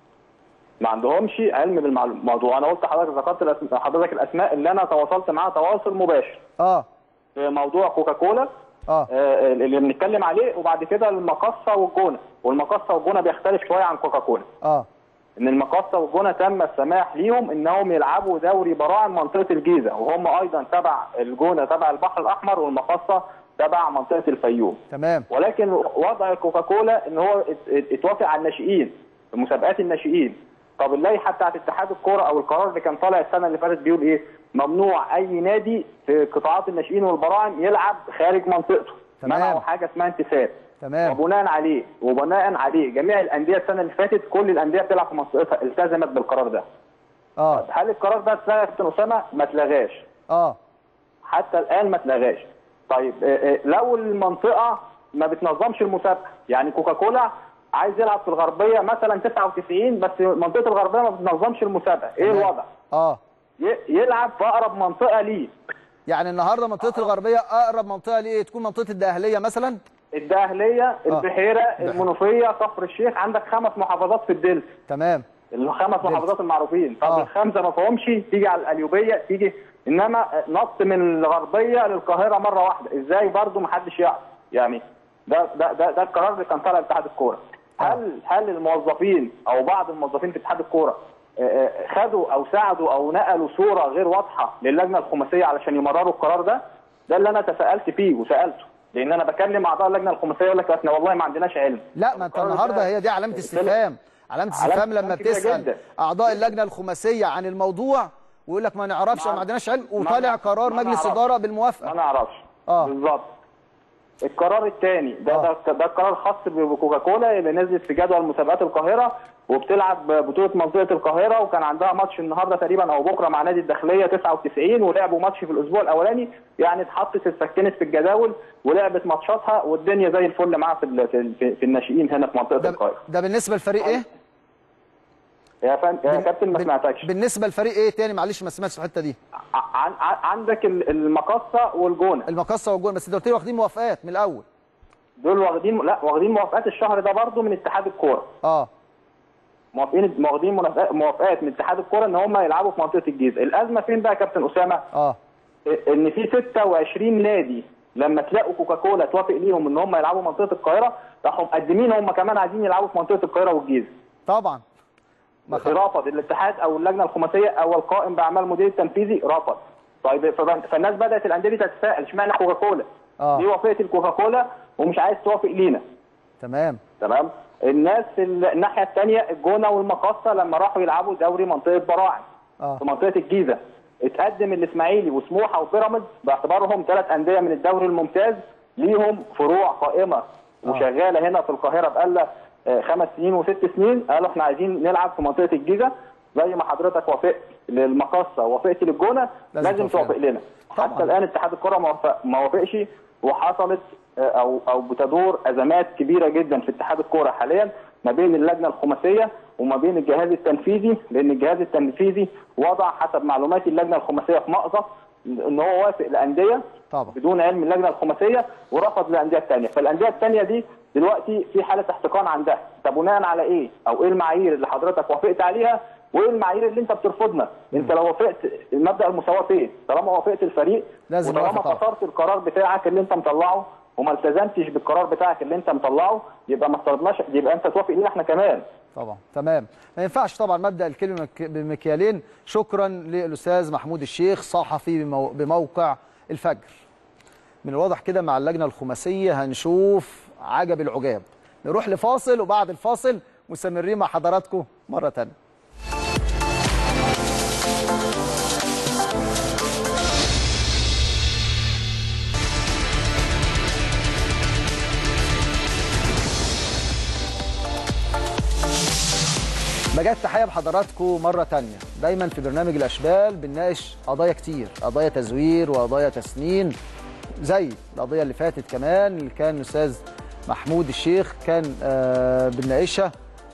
ما عندهمش علم بالموضوع، انا قلت حضرتك ذكرت الأسماء- حضرتك الاسماء اللي انا تواصلت معاها تواصل مباشر. اه في موضوع كوكاكولا اه آه، اللي بنتكلم عليه وبعد كده المقصه والجونه والمقصه والجونه بيختلف شويه عن كوكاكولا اه ان المقصه والجونه تم السماح ليهم انهم يلعبوا دوري براعم منطقه الجيزه وهم ايضا تبع الجونه تبع البحر الاحمر والمقصه تبع منطقه الفيوم تمام ولكن وضع كوكاكولا ان هو ات- ات- اتوافق على الناشئين في مسابقات الناشئين طب اللائحه بتاعت اتحاد الكوره او القرار اللي كان طالع السنه اللي فاتت بيقول ايه؟ ممنوع اي نادي في قطاعات الناشئين والبراعم يلعب خارج منطقته تمام. منعوا حاجه اسمها انتساب تمام وبناء عليه وبناء عليه جميع الانديه السنه اللي فاتت كل الانديه بتلعب في منطقتها التزمت بالقرار ده اه هل القرار ده اتلغى يا كابتن اسامه؟ ما اتلغاش اه حتى الان ما اتلغاش طيب آه، آه، لو المنطقه ما بتنظمش المسابقه يعني كوكاكولا عايز يلعب في الغربيه مثلا 99 بس منطقه الغربيه ما بتنظمش المسابقه ايه تمام. الوضع اه ي- يلعب في اقرب منطقه ليه يعني النهارده منطقه الغربيه اقرب منطقه ليه تكون منطقه الدقهليه مثلا الدقهليه البحيره المنوفيه كفر الشيخ عندك خمس محافظات في الدلتا تمام الخمس محافظات المعروفين طب آه. الخمسه ما فيهمش تيجي على القليوبيه تيجي انما نط من الغربيه للقاهره مره واحده ازاي برضو ما حدش يعرف يعني ده ده ده, ده القرار اللي كان طالع اتحاد الكوره هل هل الموظفين او بعض الموظفين في اتحاد الكوره آه، آه، خدوا او ساعدوا او نقلوا صوره غير واضحه للجنه الخماسيه علشان يمرروا القرار ده ده اللي انا تساءلت فيه وسالته لان انا بكلم اعضاء اللجنه الخماسيه يقول لك احنا والله ما عندناش علم لا ما انت القرار النهارده ده هي دي علامه استفهام علامه استفهام لما كبيرة بتسال جدا. اعضاء اللجنه الخماسيه عن الموضوع ويقول لك ما نعرفش ما- او ما عندناش علم ما- وطالع قرار ما مجلس نعرفش. اداره ما بالموافقه نعرفش آه. بالظبط القرار الثاني ده آه. ده ده القرار الخاص بكوكاكولا اللي نزلت في جدول مسابقات القاهره وبتلعب بطوله منطقه القاهره وكان عندها ماتش النهارده تقريبا او بكره مع نادي الداخليه 99 ولعبوا ماتش في الاسبوع الاولاني يعني اتحطت اتسكنت في الجداول ولعبت ماتشاتها والدنيا زي الفل معاها في ال- في, في, في الناشئين هنا في منطقه ده, القاهره ده بالنسبه لفريق ايه يا فن... يا بن- كابتن ما بن- سمعتكش بالنسبه لفريق ايه تاني معلش ما سمعتش الحته دي عن... عن... عندك ال- المقصه والجونه المقصه والجون بس انت قلت لي واخدين موافقات من الاول دول واخدين لا واخدين موافقات الشهر ده برضو من اتحاد الكوره اه موافقين واخدين منافقات- موافقات من اتحاد الكوره ان هم يلعبوا في منطقه الجيزه الازمه فين بقى يا كابتن اسامه اه ان في 26 نادي لما تلاقوا كوكاكولا توافق ليهم ان هم يلعبوا منطقه القاهره راحوا مقدمين هم كمان عايزين يلعبوا في منطقه القاهره والجيزه طبعا ما خ... رفض الاتحاد او اللجنه الخماسيه او القائم باعمال المدير التنفيذي رفض طيب فب- فالناس بدات الانديه دي تتساءل اشمعنى كوكاكولا آه. ليه وافقت الكوكاكولا ومش عايز توافق لينا تمام تمام الناس ال- الناحيه الثانيه الجونه والمقصه لما راحوا يلعبوا دوري منطقه براعم اه في منطقه الجيزه اتقدم الاسماعيلي وسموحه وبيراميدز باعتبارهم ثلاث انديه من الدوري الممتاز ليهم فروع قائمه وشغاله هنا في القاهره بقالها آه، خمس سنين وست سنين قالوا احنا عايزين نلعب في منطقه الجيزه زي ما حضرتك وافقت للمقصه ووافقت للجونه لازم لازم توافق توافق لنا طبعاً. حتى الان اتحاد الكره ما وافق- ما وافقش وحصلت آه، او او بتدور ازمات كبيره جدا في اتحاد الكوره حاليا ما بين اللجنه الخماسيه وما بين الجهاز التنفيذي لان الجهاز التنفيذي وضع حسب معلومات اللجنه الخماسيه في مأزق ان هو وافق لانديه طبعا بدون علم اللجنه الخماسيه ورفض الانديه الثانيه فالانديه الثانيه دي دلوقتي في حاله احتقان عندها طب بناء على ايه او ايه المعايير اللي حضرتك وافقت عليها وايه المعايير اللي انت بترفضنا انت لو وافقت مبدا المساواه فين طالما وافقت الفريق لازم وطالما يوافق طبعا. كسرت القرار بتاعك اللي انت مطلعه وما التزمتش بالقرار بتاعك اللي انت مطلعه يبقى ما افترضناش يبقى انت توافق لينا احنا كمان طبعا تمام ما ينفعش طبعا مبدا الكلمه بمك- بمكيالين شكرا للاستاذ محمود الشيخ صحفي بمو- بموقع الفجر من الواضح كده مع اللجنه الخماسيه هنشوف عجب العجاب نروح لفاصل وبعد الفاصل مستمرين مع حضراتكم مره ثانيه بجد تحيه بحضراتكم مره تانية دايما في برنامج الاشبال بنناقش قضايا كتير قضايا تزوير وقضايا تسنين زي القضيه اللي فاتت كمان اللي كان الاستاذ محمود الشيخ كان آه بنناقشها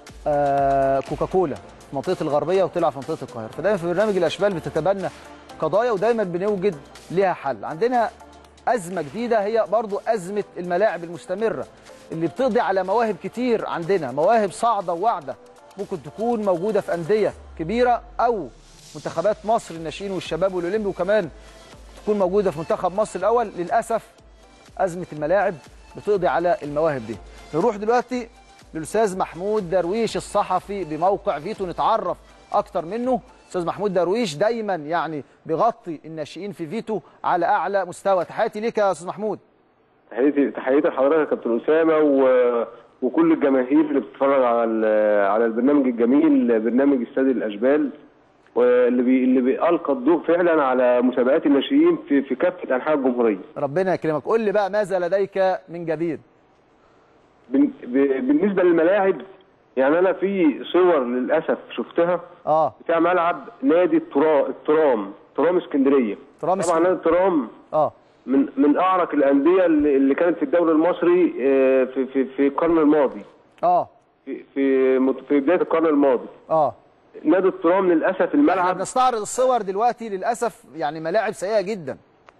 آه كوكاكولا في منطقه الغربيه وطلع في منطقه القاهره فدايما في برنامج الاشبال بتتبنى قضايا ودايما بنوجد ليها حل عندنا ازمه جديده هي برضو ازمه الملاعب المستمره اللي بتقضي على مواهب كتير عندنا مواهب صاعده وواعده ممكن تكون موجوده في انديه كبيره او منتخبات مصر الناشئين والشباب والاولمبي وكمان تكون موجوده في منتخب مصر الاول للاسف ازمه الملاعب بتقضي على المواهب دي نروح دلوقتي للاستاذ محمود درويش الصحفي بموقع فيتو نتعرف اكتر منه استاذ محمود درويش دايما يعني بيغطي الناشئين في فيتو على اعلى مستوى تحياتي ليك يا استاذ محمود تحياتي تحياتي لحضرتك يا كابتن اسامه و... وكل الجماهير اللي بتتفرج على ال... على البرنامج الجميل برنامج استاد الاشبال واللي بي... اللي بيلقى الضوء فعلا على مسابقات الناشئين في في كافه انحاء الجمهوريه. ربنا يكرمك قول لي بقى ماذا لديك من جديد بن... ب... بالنسبه للملاعب يعني انا في صور للاسف شفتها اه بتاع ملعب نادي الترا... الترام ترام اسكندريه. ترام طبعا نادي الترام اه من من اعرق الانديه اللي اللي كانت في الدوري المصري آه، في في في القرن الماضي. اه في في مت- في بدايه القرن الماضي اه نادي الترام للاسف احنا الملعب بنستعرض الصور دلوقتي للاسف يعني ملاعب سيئه جدا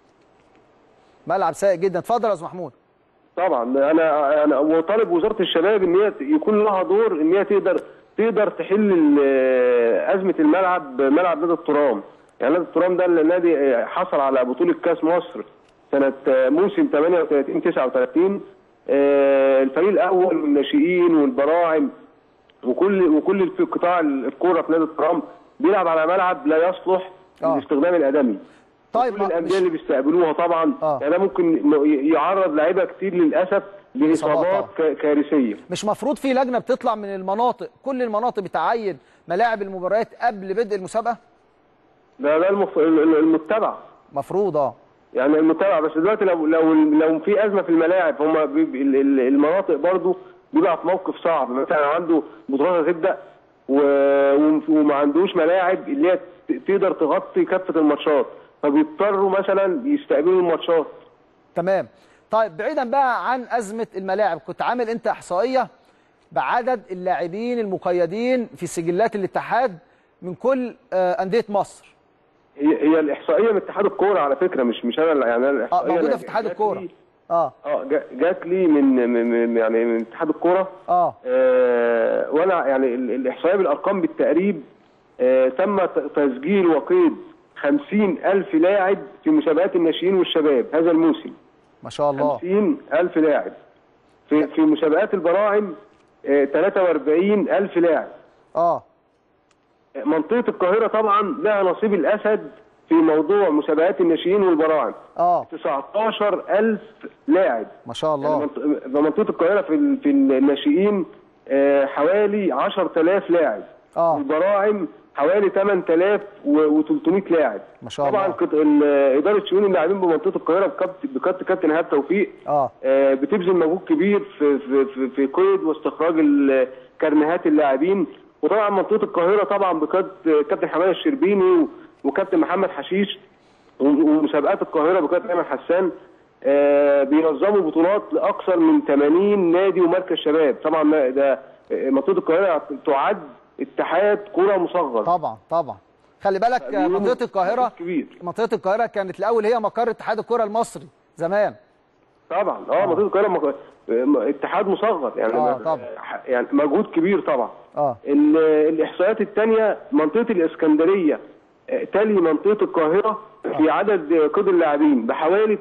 ملعب سيء جدا اتفضل يا استاذ محمود طبعا انا انا وطالب وزاره الشباب ان هي يكون لها دور ان هي تقدر تقدر تحل ال- ازمه الملعب ملعب نادي الترام يعني نادي الترام ده النادي حصل على بطوله كاس مصر سنه موسم 38 39 آه، الفريق الاول والناشئين والبراعم وكل وكل في قطاع الكوره في نادي الترام بيلعب على ملعب لا يصلح آه. للاستخدام الادمي طيب كل ما- الانديه مش- اللي بيستقبلوها طبعا آه. يعني ده ممكن م- يعرض لعيبه كتير للاسف لاصابات إصابات ك- كارثيه مش مفروض في لجنه بتطلع من المناطق كل المناطق بتعين ملاعب المباريات قبل بدء المسابقه ده ده المف... ال- ال- المتبع مفروض اه يعني المتابعه بس دلوقتي لو لو لو في ازمه في الملاعب هم المناطق برضو بيبقى في موقف صعب مثلا عنده بطولات هتبدا و- وم- وما عندوش ملاعب اللي هي ت- تقدر تغطي كافه الماتشات فبيضطروا مثلا يستقبلوا الماتشات تمام طيب بعيدا بقى عن ازمه الملاعب كنت عامل انت احصائيه بعدد اللاعبين المقيدين في سجلات الاتحاد من كل آه، انديه مصر هي هي الاحصائيه من اتحاد الكوره على فكره مش مش انا اللي- يعني انا اه الاحصائيه موجوده أنا في اتحاد جات الكوره لي- اه اه جا- جات لي من من- من يعني من اتحاد الكوره اه آه، وانا يعني ال- الاحصائيه بالارقام بالتقريب آه، تم ت- تسجيل وقيد 50 ألف لاعب في مسابقات الناشئين والشباب هذا الموسم ما شاء الله 50 ألف لاعب في في مسابقات البراعم آه، 43 ألف لاعب اه منطقة القاهرة طبعا لها نصيب الأسد في موضوع مسابقات الناشئين والبراعم اه 19 ألف لاعب ما شاء يعني الله منط- منطقة القاهرة في ال- في الناشئين آه، حوالي 10000 لاعب اه البراعم حوالي 8300 لاعب ما شاء طبعا الله. كت- ال- اداره شؤون اللاعبين بمنطقه القاهره بكابت- بكابتن كابتن ايهاب توفيق اه آه، بتبذل مجهود كبير في في في, في قيد واستخراج ال- كرنيهات اللاعبين وطبعا منطقه القاهره طبعا بكابتن كابتن حماده الشربيني و- وكابتن محمد حشيش و- ومسابقات القاهره بكابتن ايمن حسان آه، بينظموا بطولات لاكثر من 80 نادي ومركز شباب طبعا ما- ده آه، منطقه القاهره تعد اتحاد كره مصغر طبعا طبعا خلي بالك آه، بيقولوا منطقه القاهره كبير منطقه القاهره كانت الاول هي مقر اتحاد الكره المصري زمان طبعا اه منطقه القاهره مك- م- اتحاد مصغر يعني آه، ما- طبعا. يعني مجهود كبير طبعا اه ال- الاحصائيات الثانيه منطقه الاسكندريه آه، تلي منطقه القاهره في عدد قيد اللاعبين بحوالي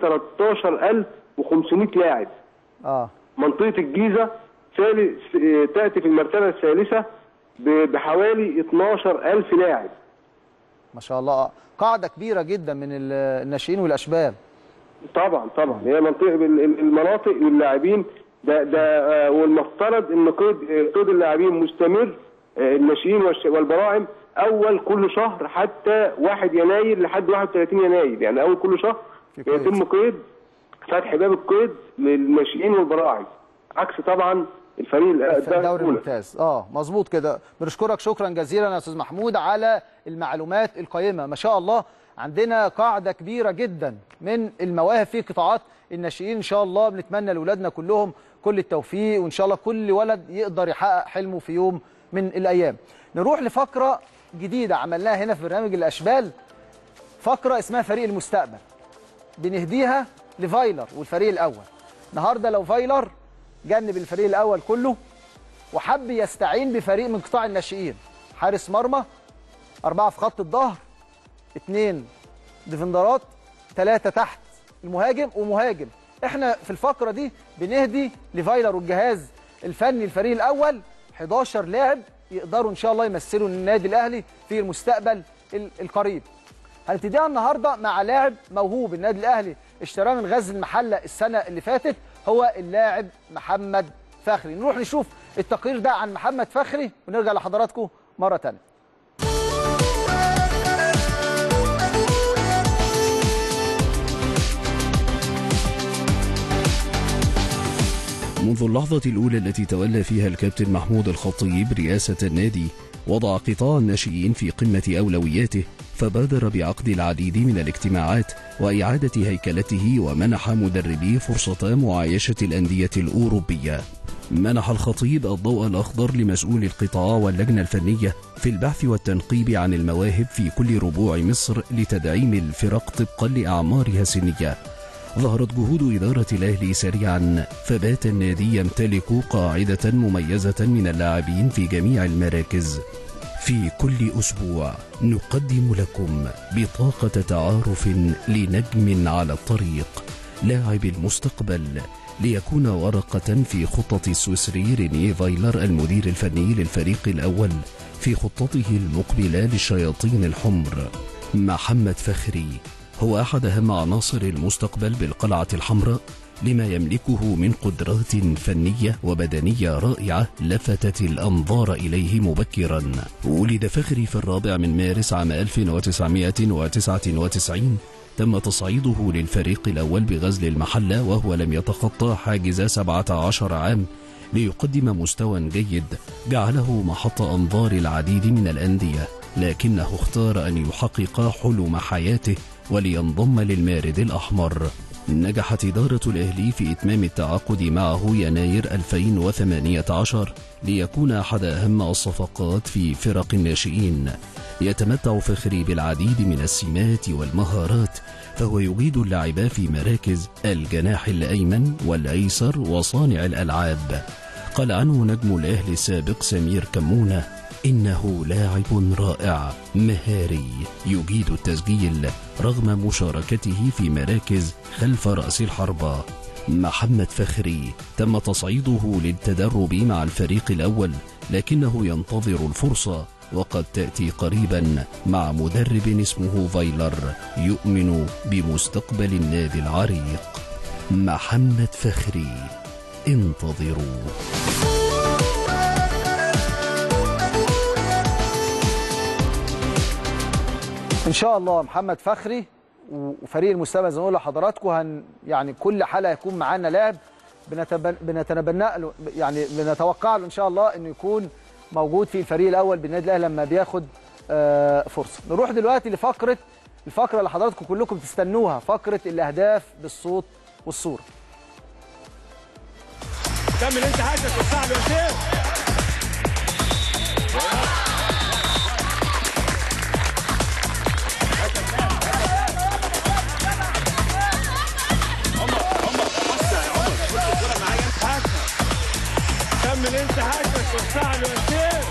13500 لاعب اه منطقه الجيزه ثالث آه، تاتي في المرتبه الثالثه ب- بحوالي 12000 لاعب ما شاء الله آه. قاعده كبيره جدا من ال- الناشئين والاشبال طبعا طبعا هي منطقه ال- ال- المناطق للاعبين ده ده آه، والمفترض ان قيد آه، قيد اللاعبين مستمر آه، الناشئين والش- والبراعم اول كل شهر حتى 1 يناير لحد 31 يناير يعني اول كل شهر في قيد. يتم قيد فتح باب القيد للناشئين والبراعم عكس طبعا الفريق ال- في الدوري الأولى. الممتاز اه مظبوط كده بنشكرك شكرا جزيلا يا استاذ محمود على المعلومات القيمه ما شاء الله عندنا قاعده كبيره جدا من المواهب في قطاعات الناشئين ان شاء الله بنتمنى لاولادنا كلهم كل التوفيق وان شاء الله كل ولد يقدر يحقق حلمه في يوم من الايام نروح لفقره جديده عملناها هنا في برنامج الاشبال فقره اسمها فريق المستقبل بنهديها لفايلر والفريق الاول النهارده لو فايلر جنب الفريق الاول كله وحب يستعين بفريق من قطاع الناشئين حارس مرمى أربعة في خط الظهر اثنين ديفندرات ثلاثة تحت المهاجم ومهاجم احنا في الفقرة دي بنهدي لفايلر والجهاز الفني الفريق الأول 11 لاعب يقدروا إن شاء الله يمثلوا النادي الأهلي في المستقبل ال- القريب هنبتديها النهارده مع لاعب موهوب النادي الاهلي اشتراه من غزل المحله السنه اللي فاتت هو اللاعب محمد فخري نروح نشوف التقرير ده عن محمد فخري ونرجع لحضراتكم مره ثانيه منذ اللحظة الأولى التي تولى فيها الكابتن محمود الخطيب رئاسة النادي وضع قطاع الناشئين في قمة أولوياته فبادر بعقد العديد من الاجتماعات وإعادة هيكلته ومنح مدربيه فرصة معايشة الأندية الأوروبية منح الخطيب الضوء الأخضر لمسؤول القطاع واللجنة الفنية في البحث والتنقيب عن المواهب في كل ربوع مصر لتدعيم الفرق طبقا لأعمارها السنية ظهرت جهود إدارة الأهلي سريعا فبات النادي يمتلك قاعدة مميزة من اللاعبين في جميع المراكز في كل أسبوع نقدم لكم بطاقة تعارف لنجم على الطريق لاعب المستقبل ليكون ورقة في خطة السويسري ريني فايلر المدير الفني للفريق الأول في خطته المقبلة للشياطين الحمر محمد فخري هو أحد أهم عناصر المستقبل بالقلعة الحمراء لما يملكه من قدرات فنية وبدنية رائعة لفتت الأنظار إليه مبكرا ولد فخري في الرابع من مارس عام 1999 تم تصعيده للفريق الأول بغزل المحلة وهو لم يتخطى حاجز 17 عام ليقدم مستوى جيد جعله محط أنظار العديد من الأندية لكنه اختار أن يحقق حلم حياته ولينضم للمارد الأحمر نجحت إدارة الأهلي في إتمام التعاقد معه يناير 2018 ليكون أحد أهم الصفقات في فرق الناشئين يتمتع فخري بالعديد من السمات والمهارات فهو يجيد اللعب في مراكز الجناح الأيمن والأيسر وصانع الألعاب قال عنه نجم الأهلي السابق سمير كمونة إنه لاعب رائع مهاري يجيد التسجيل رغم مشاركته في مراكز خلف رأس الحربة محمد فخري تم تصعيده للتدرب مع الفريق الأول لكنه ينتظر الفرصة وقد تأتي قريبا مع مدرب اسمه فايلر يؤمن بمستقبل النادي العريق محمد فخري انتظروا ان شاء الله محمد فخري وفريق المستقبل زي ما بقول لحضراتكم هن يعني كل حلقه يكون معانا لاعب بنتبن بنتبنى له يعني بنتوقع له ان شاء الله انه يكون موجود في الفريق الاول بالنادي الاهلي لما بياخد آه فرصه نروح دلوقتي لفقره الفقره اللي حضراتكم كلكم بتستنوها فقره الاهداف بالصوت والصوره كمل انت حاجتك وسع له يا شيخ كمل انت حاجتك وسع له يا شيخ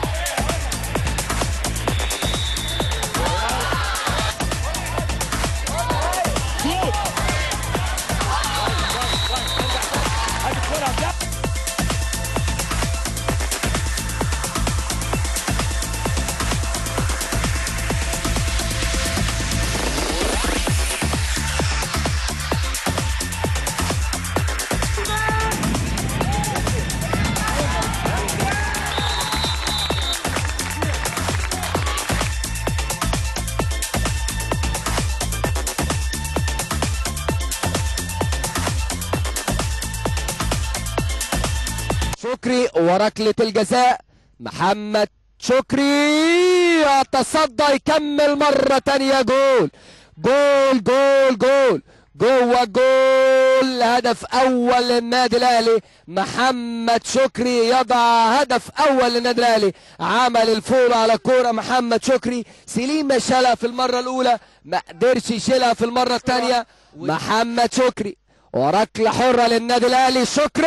شكري وركلة الجزاء محمد شكري يتصدى يكمل مرة تانية جول جول جول جول جوه جول هدف اول للنادي الاهلي محمد شكري يضع هدف اول للنادي الاهلي عمل الفول على كوره محمد شكري سليم شالها في المره الاولى ما قدرش يشيلها في المره الثانيه محمد شكري وركله حره للنادي الاهلي شكري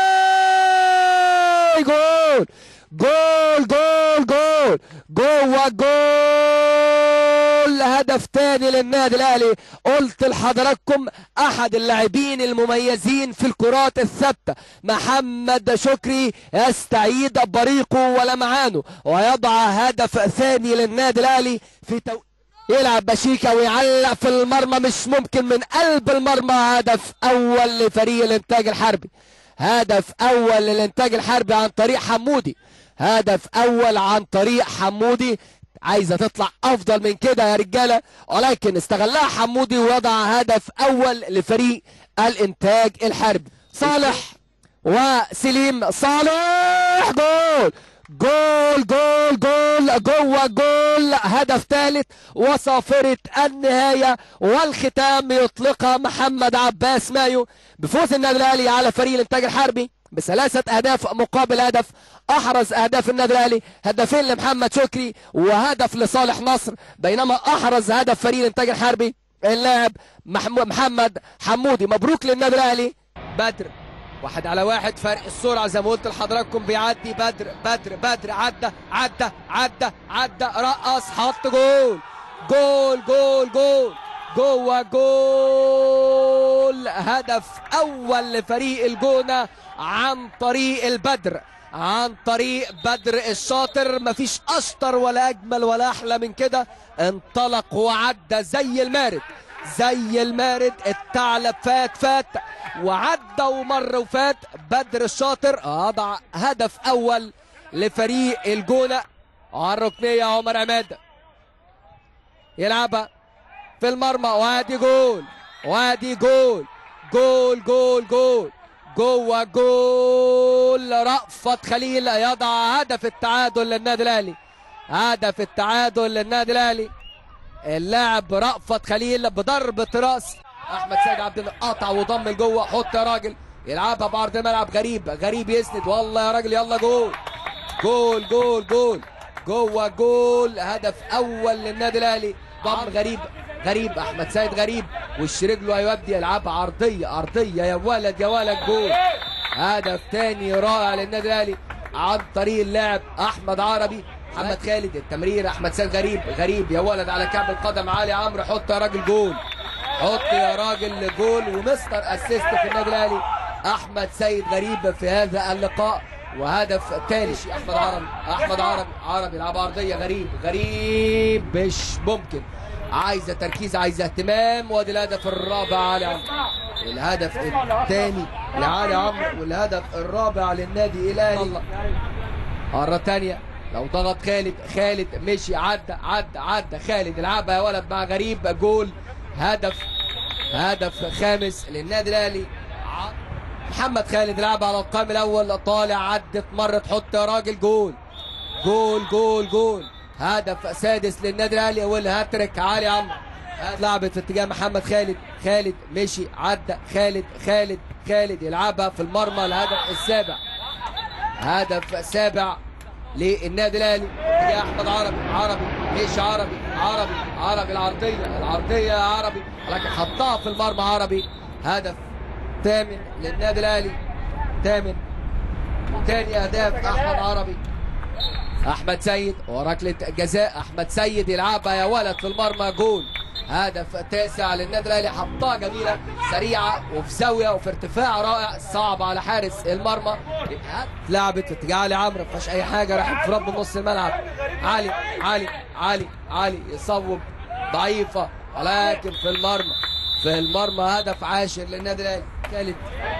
جول جول جول جول جوه جول هدف تاني للنادي الاهلي قلت لحضراتكم احد اللاعبين المميزين في الكرات الثابته محمد شكري يستعيد بريقه ولمعانه ويضع هدف ثاني للنادي الاهلي في تو... يلعب بشيكا ويعلق في المرمى مش ممكن من قلب المرمى هدف اول لفريق الانتاج الحربي هدف اول للانتاج الحربي عن طريق حمودي هدف اول عن طريق حمودي عايزه تطلع افضل من كده يا رجاله ولكن استغلها حمودي ووضع هدف اول لفريق الانتاج الحربي صالح وسليم صالح جول جول جول جول جوه جول هدف ثالث وصافرة النهاية والختام يطلقها محمد عباس مايو بفوز النادي الاهلي على فريق الانتاج الحربي بثلاثة اهداف مقابل هدف احرز اهداف النادي الاهلي هدفين لمحمد شكري وهدف لصالح نصر بينما احرز هدف فريق الانتاج الحربي اللاعب محمد حمودي مبروك للنادي الاهلي بدر واحد على واحد فرق السرعة زي ما قلت لحضراتكم بيعدي بدر بدر بدر عدى عدى عدى عدى رقص حط جول جول جول جول جوه جول هدف اول لفريق الجونة عن طريق البدر عن طريق بدر الشاطر مفيش اشطر ولا اجمل ولا احلى من كده انطلق وعدى زي المارد زي المارد الثعلب فات فات وعدى ومر وفات بدر الشاطر وضع هدف اول لفريق الجونه على الركنيه عمر عماد يلعبها في المرمى وادي جول وادي جول جول جول جول جوه جول رأفت خليل يضع هدف التعادل للنادي الاهلي هدف التعادل للنادي الاهلي اللاعب رأفت خليل بضربة راس احمد سيد عبد الله قطع وضم لجوه حط يا راجل يلعبها بعرض الملعب غريب غريب يسند والله يا راجل يلا جول جول جول جول جوه جول هدف اول للنادي الاهلي ضم غريب غريب احمد سيد غريب وش رجله هيودي يلعبها عرضيه عرضيه يا ولد يا ولد جول هدف تاني رائع للنادي الاهلي عن طريق اللاعب احمد عربي محمد خالد التمرير احمد سيد غريب غريب يا ولد على كعب القدم علي عمرو حط يا راجل جول حط يا راجل جول ومستر اسيست في النادي الاهلي احمد سيد غريب في هذا اللقاء وهدف ثالث احمد عربي احمد عربي عربي يلعب عرضيه غريب غريب مش ممكن عايزه تركيز عايزه اهتمام وادي الهدف الرابع علي عمرو الهدف الثاني لعلي عمرو والهدف الرابع للنادي الاهلي مرة تانية لو ضغط خالد خالد مشي عدى عدى عدى خالد يلعبها يا ولد مع غريب جول هدف هدف خامس للنادي الاهلي ع- محمد خالد يلعبها على القائم الاول طالع عدت مرة تحط يا راجل جول جول جول جول هدف سادس للنادي الاهلي والهاتريك علي عمرو لعبت في اتجاه محمد خالد خالد مشي عدى خالد خالد خالد يلعبها في المرمى الهدف السابع هدف سابع للنادي الاهلي اتجاه احمد عربي عربي مش عربي عربي عربي العرضيه العرضيه يا عربي لكن حطها في المرمى عربي هدف ثامن للنادي الاهلي ثامن ثاني اهداف احمد عربي احمد سيد وركله جزاء احمد سيد يلعبها يا ولد في المرمى جول هدف تاسع للنادي الاهلي حطها جميله سريعه وفي زاويه وفي ارتفاع رائع صعب على حارس المرمى لعبت في اتجاه علي عمرو ما فيهاش اي حاجه راحت في رب نص الملعب علي علي علي علي يصوب ضعيفه ولكن في المرمى في المرمى هدف عاشر للنادي الاهلي ثالث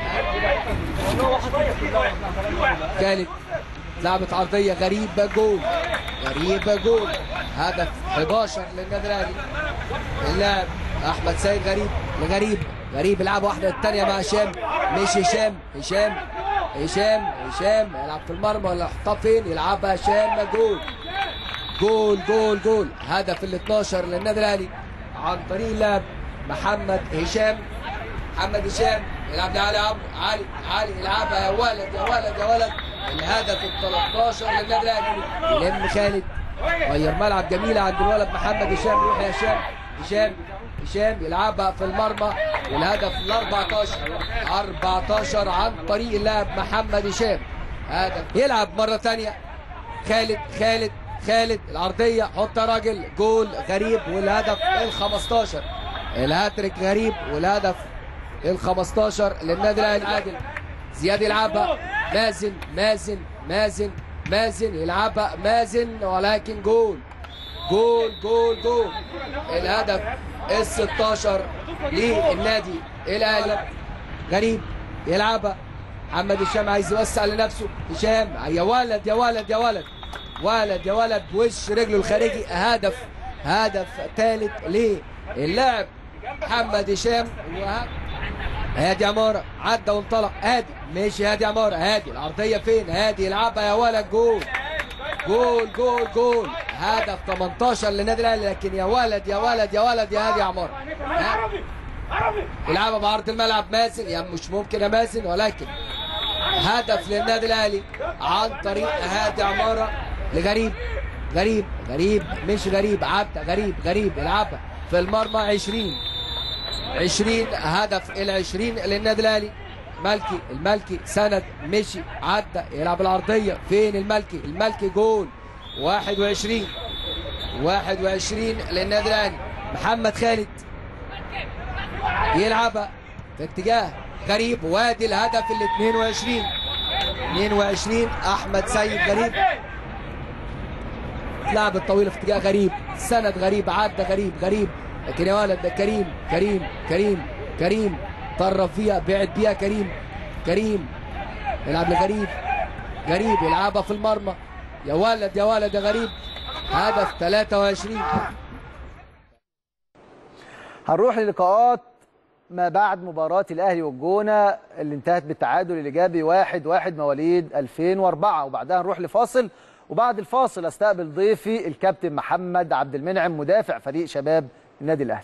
ثالث لعبة عرضية غريبة جول غريبة جول هدف 11 للنادي الاهلي اللاعب احمد سيد غريب لغريب غريب يلعب واحدة الثانية مع هشام مش هشام هشام هشام هشام يلعب في المرمى ولا يحطها فين يلعبها هشام جول جول جول جول هدف ال 12 للنادي الاهلي عن طريق اللاعب محمد هشام محمد هشام يلعب لعلي عمرو علي علي يلعبها يا ولد يا ولد يا ولد الهدف ال 13 للنادي الاهلي يلم خالد غير ملعب جميله عند الولد محمد هشام يروح يا هشام هشام هشام يلعبها في المرمى والهدف ال 14 14 عن طريق اللاعب محمد هشام هدف يلعب مره ثانيه خالد خالد خالد العرضيه حط يا راجل جول غريب والهدف ال 15 الهاتريك غريب والهدف ال 15 للنادي الاهلي عادل زياد يلعبها مازن مازن مازن مازن يلعبها مازن ولكن جول جول جول جول الهدف ال 16 للنادي الاهلي غريب يلعبها محمد هشام عايز يوسع لنفسه هشام يا ولد يا ولد يا ولد ولد يا ولد بوش رجله الخارجي هدف هدف ثالث للاعب محمد هشام وه- هادي عمارة عدى وانطلق هادي ماشي هادي عمارة هادي العرضية فين هادي يلعبها يا ولد جول جول جول جول هدف 18 للنادي الاهلي لكن يا ولد يا ولد يا ولد يا هادي عمارة ها؟ يلعبها بعرض الملعب مازن يا مش ممكن يا مازن ولكن هدف للنادي الاهلي عن طريق هادي عمارة لغريب غريب غريب مش غريب عدى غريب غريب يلعبها في المرمى 20 20 هدف ال 20 للنادي الاهلي ملكي الملكي سند مشي عدى يلعب العرضيه فين الملكي الملكي جول 21 21 للنادي الاهلي محمد خالد يلعبها في اتجاه غريب وادي الهدف ال 22 22 احمد سيد غريب لعب الطويله في اتجاه غريب سند غريب عدى غريب غريب لكن يا ولد ده كريم كريم كريم كريم طرف فيها بعد بيها كريم كريم يلعب لغريب غريب يلعبها في المرمى يا ولد يا ولد يا غريب هدف 23 هنروح للقاءات ما بعد مباراة الأهلي والجونة اللي انتهت بالتعادل الإيجابي واحد واحد مواليد 2004 وبعدها نروح لفاصل وبعد الفاصل استقبل ضيفي الكابتن محمد عبد المنعم مدافع فريق شباب النادي الأهلي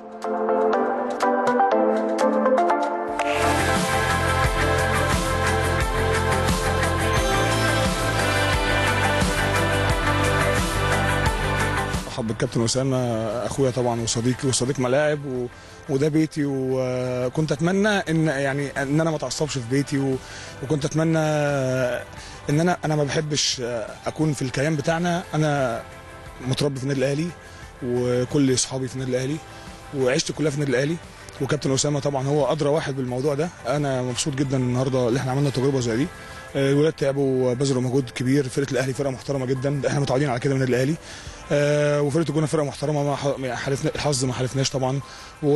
مرحب بالكابتن اسامه اخويا طبعا وصديقي وصديق ملاعب و... وده بيتي وكنت اتمنى ان يعني ان انا ما اتعصبش في بيتي و... وكنت اتمنى ان انا انا ما بحبش اكون في الكيان بتاعنا انا متربي في النادي الاهلي وكل اصحابي في النادي الاهلي وعشت كلها في النادي الاهلي وكابتن اسامه طبعا هو ادرى واحد بالموضوع ده انا مبسوط جدا النهارده اللي احنا عملنا تجربه زي دي الولاد تعبوا وبذلوا مجهود كبير فرقه الاهلي فرقه محترمه جدا احنا متعودين على كده من النادي الاهلي آه وفرقه الجونه فرقه محترمه ما حالفنا الحظ ما حالفناش طبعا و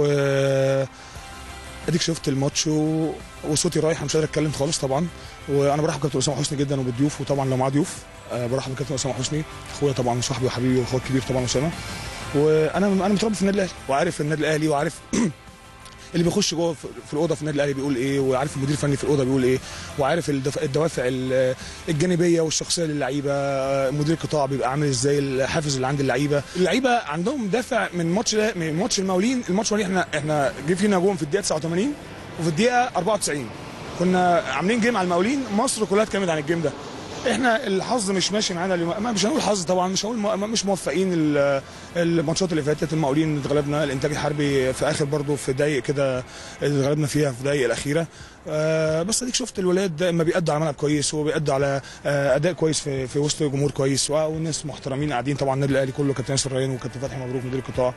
اديك شفت الماتش و... وصوتي رايح مش قادر اتكلم خالص طبعا وانا برحب بكابتن اسامه حسني جدا وبالضيوف وطبعا لو معاه ضيوف آه برحب بكابتن اسامه حسني اخويا طبعا وصاحبي وحبيبي واخويا الكبير طبعا اسامه وانا انا متربي في النادي الاهلي وعارف النادي الاهلي وعارف اللي بيخش جوه في الاوضه في النادي الاهلي بيقول ايه وعارف المدير الفني في الاوضه بيقول ايه وعارف الدوافع الجانبيه والشخصيه للعيبه مدير القطاع بيبقى عامل ازاي الحافز اللي عند اللعيبه اللعيبه عندهم دافع من ماتش من ماتش المقاولين الماتش المقاولين احنا احنا جه فينا جون في الدقيقه 89 وفي الدقيقه 94 كنا عاملين جيم على المقاولين مصر كلها اتكلمت عن الجيم ده احنا الحظ مش ماشي معانا اليوم مش هنقول حظ طبعا مش هنقول مش موفقين الماتشات اللي فاتت المقاولين اتغلبنا الانتاج الحربي في اخر برضه في دقايق كده اتغلبنا فيها في الدقايق الاخيره آه بس اديك شفت الولاد اما بيأدوا على ملعب كويس وبيأدوا على آه اداء كويس في, في وسط جمهور كويس والناس محترمين قاعدين طبعا النادي الاهلي كله كابتن ياسر ريان وكابتن فتحي مبروك مدير القطاع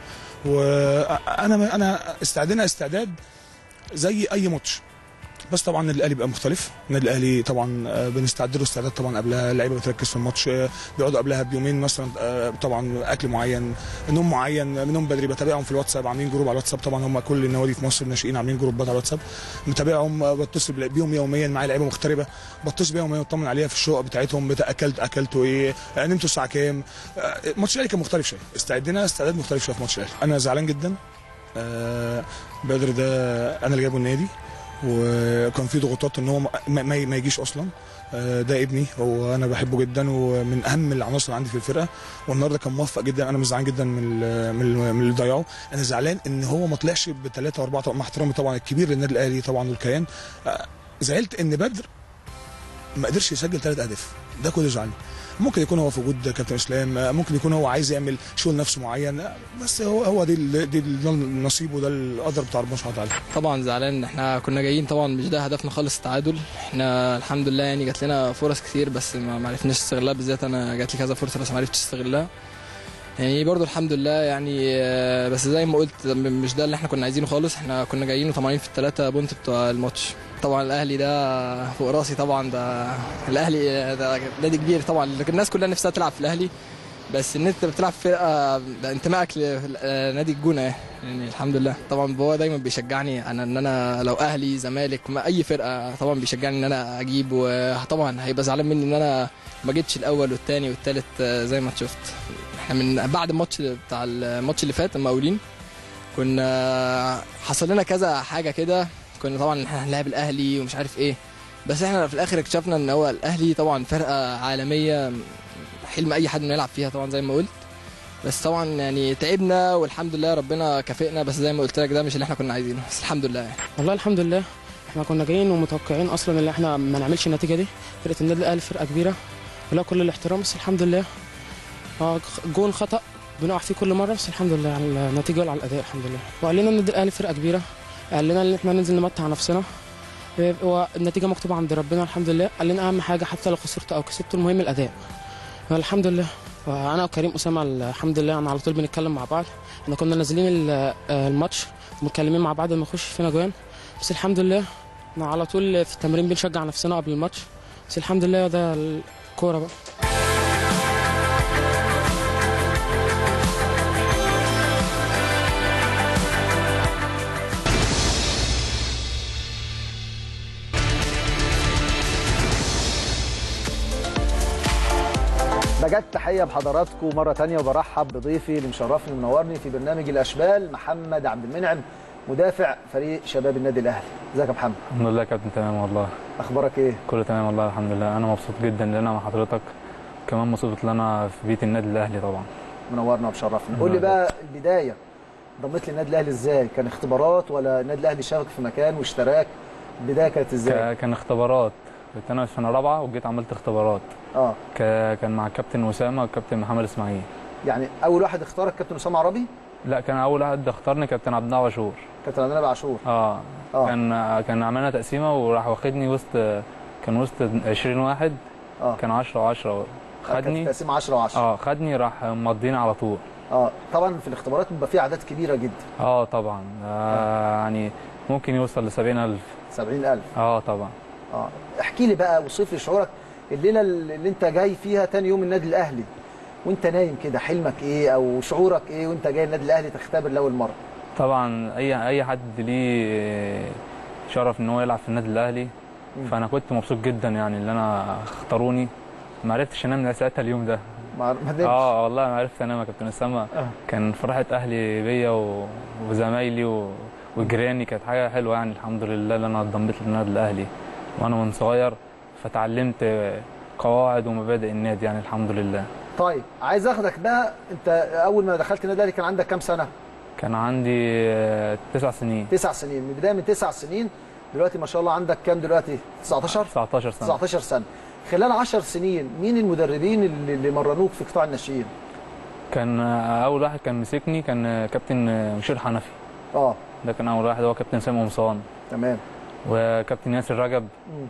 وانا انا استعدنا استعداد زي اي ماتش بس طبعا النادي الاهلي بقى مختلف النادي الاهلي طبعا بنستعد له استعداد طبعا قبلها اللعيبه بتركز في الماتش بيقعدوا قبلها بيومين مثلا طبعا اكل معين نوم معين منهم بدري بتابعهم في الواتساب عاملين جروب على الواتساب طبعا هم كل النوادي في مصر الناشئين عاملين جروبات على الواتساب متابعهم بتصل بيهم يوميا معايا لعيبه مغتربه بتصل بيهم يوميا اطمن عليها في الشقق بتاعتهم اكلت اكلتوا ايه نمتوا الساعه كام ماتش الاهلي كان مختلف شويه استعدنا استعداد مختلف شويه في ماتش الاهلي انا زعلان جدا بدر ده انا اللي جايبه النادي وكان في ضغوطات ان هو ما, ما, ما يجيش اصلا ده ابني هو انا بحبه جدا ومن اهم العناصر اللي عندي في الفرقه والنهارده كان موفق جدا انا مش زعلان جدا من من من اللي ضيعه انا زعلان ان هو ما طلعش بثلاثه واربعه مع احترامي طبعا الكبير للنادي الاهلي طبعا والكيان زعلت ان بدر ما قدرش يسجل ثلاث اهداف ده كله زعلني ممكن يكون هو في وجود كابتن اسلام ممكن يكون هو عايز يعمل شغل نفسه معين بس هو هو دي دي النصيب وده القدر بتاع ربنا سبحانه وتعالى طبعا زعلان احنا كنا جايين طبعا مش ده هدفنا خالص التعادل احنا الحمد لله يعني جات لنا فرص كتير بس ما عرفناش نستغلها بالذات انا جات لي كذا فرصه بس ما عرفتش استغلها يعني برضو الحمد لله يعني بس زي ما قلت مش ده اللي احنا كنا عايزينه خالص احنا كنا جايين وطمعانين في الثلاثه بونت بتوع الماتش طبعا الاهلي ده فوق راسي طبعا ده الاهلي ده نادي كبير طبعا الناس كلها نفسها تلعب في الاهلي بس ان انت بتلعب في فرقه ده انتمائك لنادي الجونه يعني الحمد لله طبعا هو دايما بيشجعني انا ان انا لو اهلي زمالك ما اي فرقه طبعا بيشجعني ان انا اجيب وطبعا هيبقى زعلان مني ان انا ما جيتش الاول والثاني والثالث زي ما شفت احنا من بعد الماتش بتاع الماتش اللي فات المقاولين كنا حصل لنا كذا حاجه كده كنا طبعا احنا هنلاعب الاهلي ومش عارف ايه بس احنا في الاخر اكتشفنا ان هو الاهلي طبعا فرقه عالميه حلم اي حد انه يلعب فيها طبعا زي ما قلت بس طبعا يعني تعبنا والحمد لله ربنا كافئنا بس زي ما قلت لك ده مش اللي احنا كنا عايزينه بس الحمد لله يعني. والله الحمد لله احنا كنا جايين ومتوقعين اصلا ان احنا ما نعملش النتيجه دي فرقه النادي الاهلي فرقه كبيره ولا كل الاحترام بس الحمد لله جون خطا بنقع فيه كل مره بس الحمد لله على النتيجه وعلى الاداء الحمد لله وقال لنا النادي الاهلي فرقه كبيره قال لنا ان احنا ننزل نمتع نفسنا والنتيجه مكتوبه عند ربنا الحمد لله قال لنا اهم حاجه حتى لو خسرت او كسبت المهم الاداء الحمد لله وانا وكريم اسامه الحمد لله انا على طول بنتكلم مع بعض احنا كنا نازلين الماتش متكلمين مع بعض ما نخش فينا جوان بس الحمد لله احنا على طول في التمرين بنشجع نفسنا قبل الماتش بس الحمد لله ده الكوره بقى بجد تحيه بحضراتكم مره تانية وبرحب بضيفي اللي مشرفني ومنورني في برنامج الاشبال محمد عبد المنعم مدافع فريق شباب النادي الاهلي ازيك يا محمد الحمد لله يا كابتن تمام والله اخبارك ايه كله تمام والله الحمد لله انا مبسوط جدا ان انا مع حضرتك كمان مبسوط ان انا في بيت النادي الاهلي طبعا منورنا ومشرفنا قول لي بقى البدايه ضميت للنادي الاهلي ازاي كان اختبارات ولا النادي الاهلي شافك في مكان واشتراك البدايه كانت ازاي ك- كان اختبارات كنت انا في سنه رابعه وجيت عملت اختبارات اه ك- كان مع الكابتن اسامه والكابتن محمد اسماعيل يعني اول واحد اختارك كابتن اسامه عربي لا كان اول واحد اختارني كابتن عبد الله عاشور كابتن عبد الله عاشور اه آه. كان كان عملنا تقسيمه وراح واخدني وسط كان وسط 20 واحد اه كان 10 و10 خدني تقسيم 10 و10 اه خدني راح مضيني على طول اه طبعا في الاختبارات بيبقى في اعداد كبيره جدا اه طبعا آه يعني ممكن يوصل ل 70000 70000 اه طبعا اه احكي لي بقى وصف لي شعورك الليله اللي انت جاي فيها تاني يوم النادي الاهلي وانت نايم كده حلمك ايه او شعورك ايه وانت جاي النادي الاهلي تختبر لاول مره طبعا اي اي حد ليه شرف ان هو يلعب في النادي الاهلي فانا كنت مبسوط جدا يعني ان انا اختاروني ما عرفتش انام من ساعتها اليوم ده ما ما نمتش. اه والله ما عرفت انام يا كابتن اسامه آه. كان فرحه اهلي بيا و... وزمايلي و... وجيراني كانت حاجه حلوه يعني الحمد لله ان انا اتضميت للنادي الاهلي وانا من صغير فتعلمت قواعد ومبادئ النادي يعني الحمد لله طيب عايز اخدك بقى انت اول ما دخلت النادي الاهلي كان عندك كام سنه كان عندي آه، تسع سنين تسع سنين من بدايه من تسع سنين دلوقتي ما شاء الله عندك كام دلوقتي 19 19 سنه 19 سنه خلال 10 سنين مين المدربين اللي اللي مرنوك في قطاع الناشئين كان آه، اول واحد كان مسكني كان آه، كابتن آه، مشير حنفي اه ده كان اول واحد هو كابتن سامي قمصان تمام وكابتن ياسر رجب مم.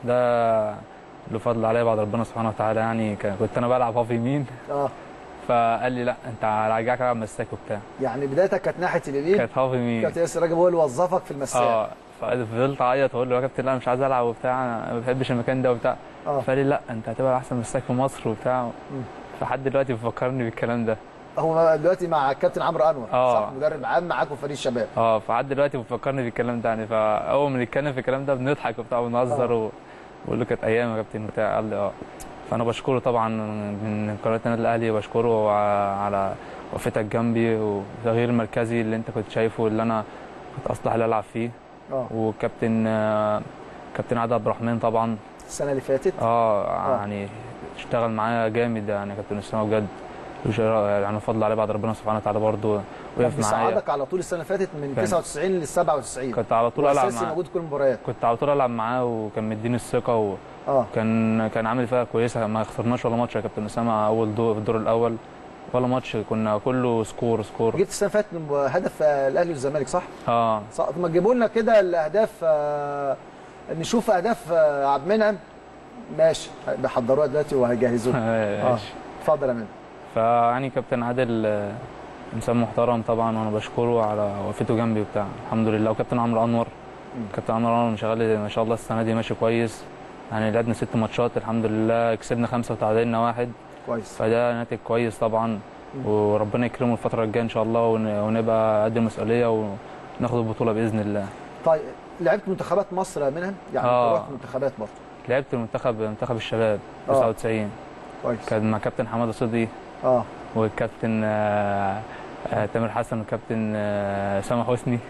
ده له فضل عليا بعد ربنا سبحانه وتعالى يعني كان- كنت انا بلعب هاف يمين اه فقال لي لا انت هرجعك العب مساك وبتاع يعني بدايتك كانت ناحيه اليمين كانت هاف يمين كابتن ياسر راجب هو اللي وظفك في المساك اه ففضلت اعيط واقول له يا كابتن لا أنا مش عايز العب وبتاع انا ما بحبش المكان ده وبتاع آه. فقال لي لا انت هتبقى احسن مساك في مصر وبتاع فحد دلوقتي بيفكرني بالكلام ده هو دلوقتي مع الكابتن عمرو انور آه. صح مدرب عام معاكم في فريق الشباب اه فحد دلوقتي بيفكرني بالكلام ده يعني فاول ما نتكلم في الكلام ده بنضحك وبتاع ونهزر و- واقول له كانت ايام يا كابتن بتاع قال لي اه فانا بشكره طبعا من قناه النادي الاهلي بشكره ع- على وقفتك جنبي وتغيير مركزي اللي انت كنت شايفه اللي انا كنت اصلح اللي العب فيه اه وكابتن آه، كابتن عادل عبد الرحمن طبعا السنه اللي فاتت اه يعني اشتغل معايا جامد يعني كابتن اسامه بجد وش- يعني فضل عليه بعد ربنا سبحانه وتعالى برضه كان وقف معايا بيصعدك على طول السنه اللي فاتت من كان- 99 لل 97 كنت على طول العب وأساسي معاه موجود كل المباريات كنت على طول العب معاه وكان مديني الثقه اه وكان كان عامل فيها كويسه ما خسرناش ولا ماتش يا كابتن اسامه اول دور في الدور الاول ولا ماتش كنا كله سكور سكور جبت السنه اللي فاتت هدف آه، الاهلي والزمالك صح؟ اه صح طب ما تجيبوا لنا كده الاهداف آه، نشوف اهداف آه، عبد المنعم ماشي بيحضروها دلوقتي وهيجهزوها اه ماشي. اتفضل يا منعم فيعني كابتن عادل آه، انسان محترم طبعا وانا بشكره على وقفته جنبي وبتاع الحمد لله وكابتن عمرو انور كابتن عمرو انور شغال ما شاء الله السنه دي ماشي كويس يعني لعبنا ست ماتشات الحمد لله كسبنا خمسه وتعادلنا واحد كويس فده ناتج كويس طبعا وربنا يكرمه الفتره الجايه ان شاء الله ون- ونبقى قد المسؤوليه وناخد البطوله باذن الله طيب لعبت منتخبات مصر يا منعم يعني آه. رحت منتخبات برضه لعبت المنتخب منتخب الشباب آه. 99 كويس كان مع كابتن حماده صدقي اه والكابتن آه، آه، تامر حسن والكابتن آه، سامح حسني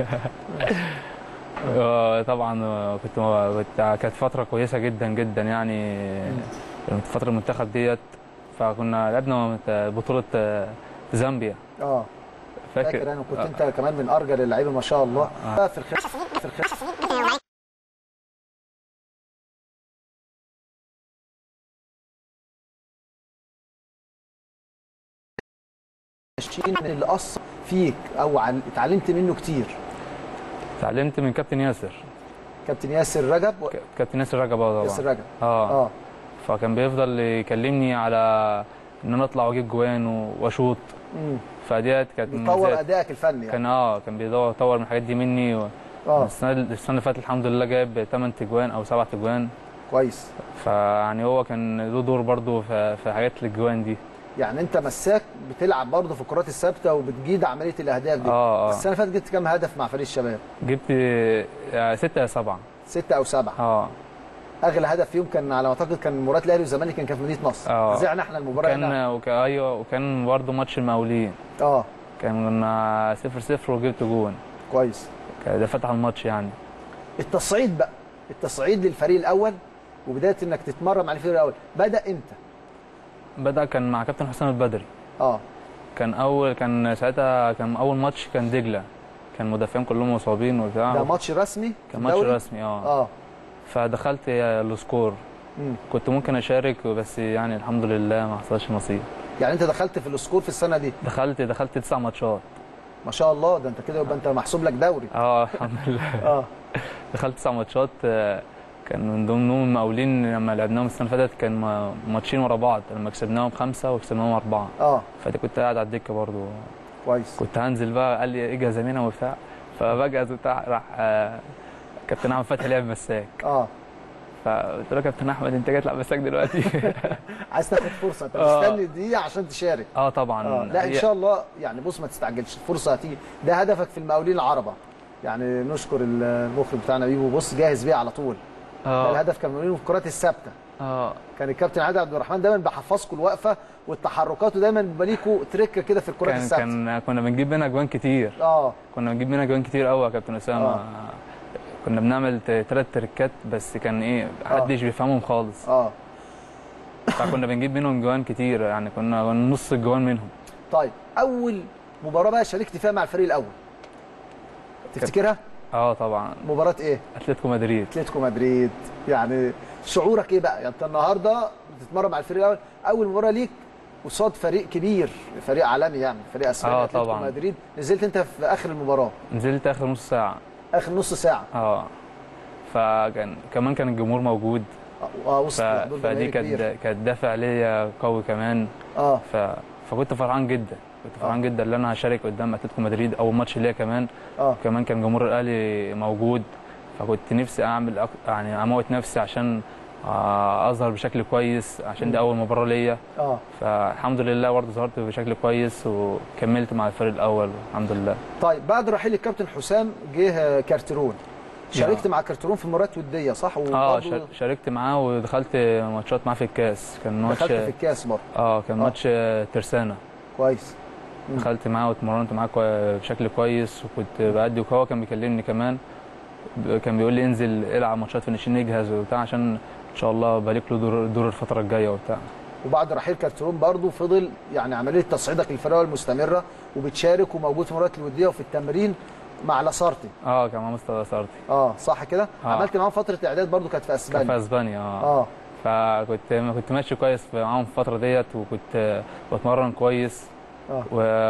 آه، طبعا آه، كنت كنت- كانت فتره كويسه جدا جدا يعني فتره المنتخب ديت فكنا لعبنا بطوله آه، زامبيا اه فاكر فاكر انا كنت انت كمان من ارجل اللعيبه ما شاء الله آه. في الخ... في الخ... الشيء اللي اثر فيك او عل- اتعلمت منه كتير اتعلمت من كابتن ياسر كابتن ياسر رجب و... كابتن ياسر رجب اه طبعا ياسر رجب اه اه فكان بيفضل يكلمني على ان انا اطلع واجيب جوان و- واشوط مم. فديت كانت من بيطور ذات- ادائك الفني يعني كان اه كان بيطور من الحاجات دي مني و... اه السنه السنه اللي فاتت الحمد لله جايب 8 تجوان او 7 تجوان كويس فيعني هو كان له دور برضه في في حاجات الجوان دي يعني انت مساك بتلعب برضه في الكرات الثابته وبتجيد عمليه الاهداف دي اه اه السنه اللي فاتت جبت كام هدف مع فريق الشباب؟ جبت 6 يا 7 ستة او سبعة اه اغلى هدف فيهم كان على ما اعتقد كان مباراه الاهلي والزمالك كان كان في مدينه نصر اه زعنا احنا المباراه كان هنا. وك... ايوه وكان برضه ماتش المقاولين اه كان 0 0 وجبت جون كويس كان ده فتح الماتش يعني التصعيد بقى التصعيد للفريق الاول وبدايه انك تتمرن مع الفريق الاول بدا امتى بدا كان مع كابتن حسام البدري اه كان اول كان ساعتها كان اول ماتش كان دجله كان مدافعين كلهم مصابين وبتاع ده ماتش رسمي في كان ماتش الدوري؟ رسمي اه اه فدخلت السكور مم. كنت ممكن اشارك بس يعني الحمد لله ما حصلش نصيب يعني انت دخلت في السكور في السنه دي دخلت دخلت تسع ماتشات ما شاء الله ده انت كده يبقى انت محسوب لك دوري اه الحمد لله اه دخلت تسع ماتشات آه، كان من ضمنهم المقاولين لما لعبناهم السنه اللي فاتت كان ما- ماتشين ورا بعض لما كسبناهم خمسه وكسبناهم اربعه اه فدي كنت قاعد على الدكه برضو كويس كنت هنزل بقى قال لي اجهز يا مينا وبتاع فبجهز وبتاع راح آه، كابتن احمد فتحي لعب مساك اه فقلت له يا كابتن احمد انت جاي تلعب مساك دلوقتي عايز تاخد فرصه انت آه. مستني دي عشان تشارك اه طبعا آه. لا ان هي- شاء الله يعني بص ما تستعجلش الفرصه هتيجي ده هدفك في المقاولين العربه يعني نشكر المخرج بتاعنا بيبو بص جاهز بيه على طول ده اه الهدف كان المقاولين في الكرات الثابته اه كان الكابتن عادل عبد الرحمن دايما بيحفظكم الوقفه والتحركات ودايما بيبقى ليكوا تريكه كده في الكرات كان الثابته كان كنا بنجيب منها اجوان كتير اه كنا بنجيب منها اجوان كتير قوي يا كابتن اسامه آه. كنا بنعمل ثلاث تريكات بس كان ايه محدش بيفهمهم خالص اه فكنا بنجيب منهم جوان كتير يعني كنا نص الجوان منهم طيب اول مباراه بقى شاركت فيها مع الفريق الاول تفتكرها اه طبعا مباراه ايه اتلتيكو مدريد اتلتيكو مدريد يعني شعورك ايه بقى يعني انت النهارده بتتمرن مع الفريق الاول اول مباراه ليك قصاد فريق كبير فريق عالمي يعني فريق اسباني آه، اتلتيكو طبعا. مدريد نزلت انت في اخر المباراه نزلت اخر نص ساعه اخر نص ساعه اه فكان كمان كان الجمهور موجود اه وسط ف... دول فدي جماهير كبير. كانت كانت دافع ليا قوي كمان اه ف... فكنت فرحان جدا كنت فرحان جدا ان انا هشارك قدام اتلتيكو مدريد اول ماتش ليا كمان اه كمان كان جمهور الاهلي موجود فكنت نفسي اعمل أك... يعني اموت نفسي عشان آه، اظهر بشكل كويس عشان دي اول مباراه ليا اه فالحمد لله برضه ظهرت بشكل كويس وكملت مع الفريق الاول الحمد لله طيب بعد رحيل الكابتن حسام جه كارترون شاركت مع كارترون في مباريات وديه صح اه وبرضه شار- شاركت معاه ودخلت ماتشات معاه في الكاس كان ماتش دخلت في الكاس برضه اه كان آه. ماتش ترسانة كويس مم. دخلت معاه واتمرنت معاه كوي- بشكل كويس وكنت بأدي وهو كان بيكلمني كمان ب- كان بيقول لي انزل العب ماتشات في نشين نجهز وبتاع عشان ان شاء الله بالك له دور, دور الفتره الجايه وبتاع وبعد رحيل كارترون برضه فضل يعني عمليه تصعيدك للفريق المستمره وبتشارك وموجود في المباريات الوديه وفي التمرين مع لاسارتي اه كان معاه مستر سارتي اه صح كده آه. عملت معاهم فتره اعداد برضه كانت في كان في اسبانيا اسبانيا اه اه فكنت كنت ماشي كويس معاهم في الفتره ديت وكنت بتمرن كويس اه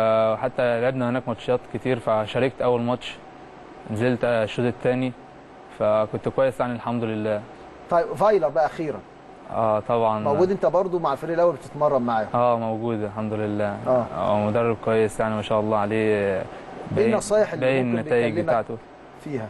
وحتى لعبنا هناك ماتشات كتير فشاركت اول ماتش نزلت الشوط الثاني فكنت كويس يعني الحمد لله طيب فايلر بقى اخيرا اه طبعا موجود انت برضه مع الفريق الاول بتتمرن معاه اه موجود الحمد لله آه. اه مدرب كويس يعني ما شاء الله عليه ايه النصايح اللي باين ممكن النتائج بيكلمك بتاعته فيها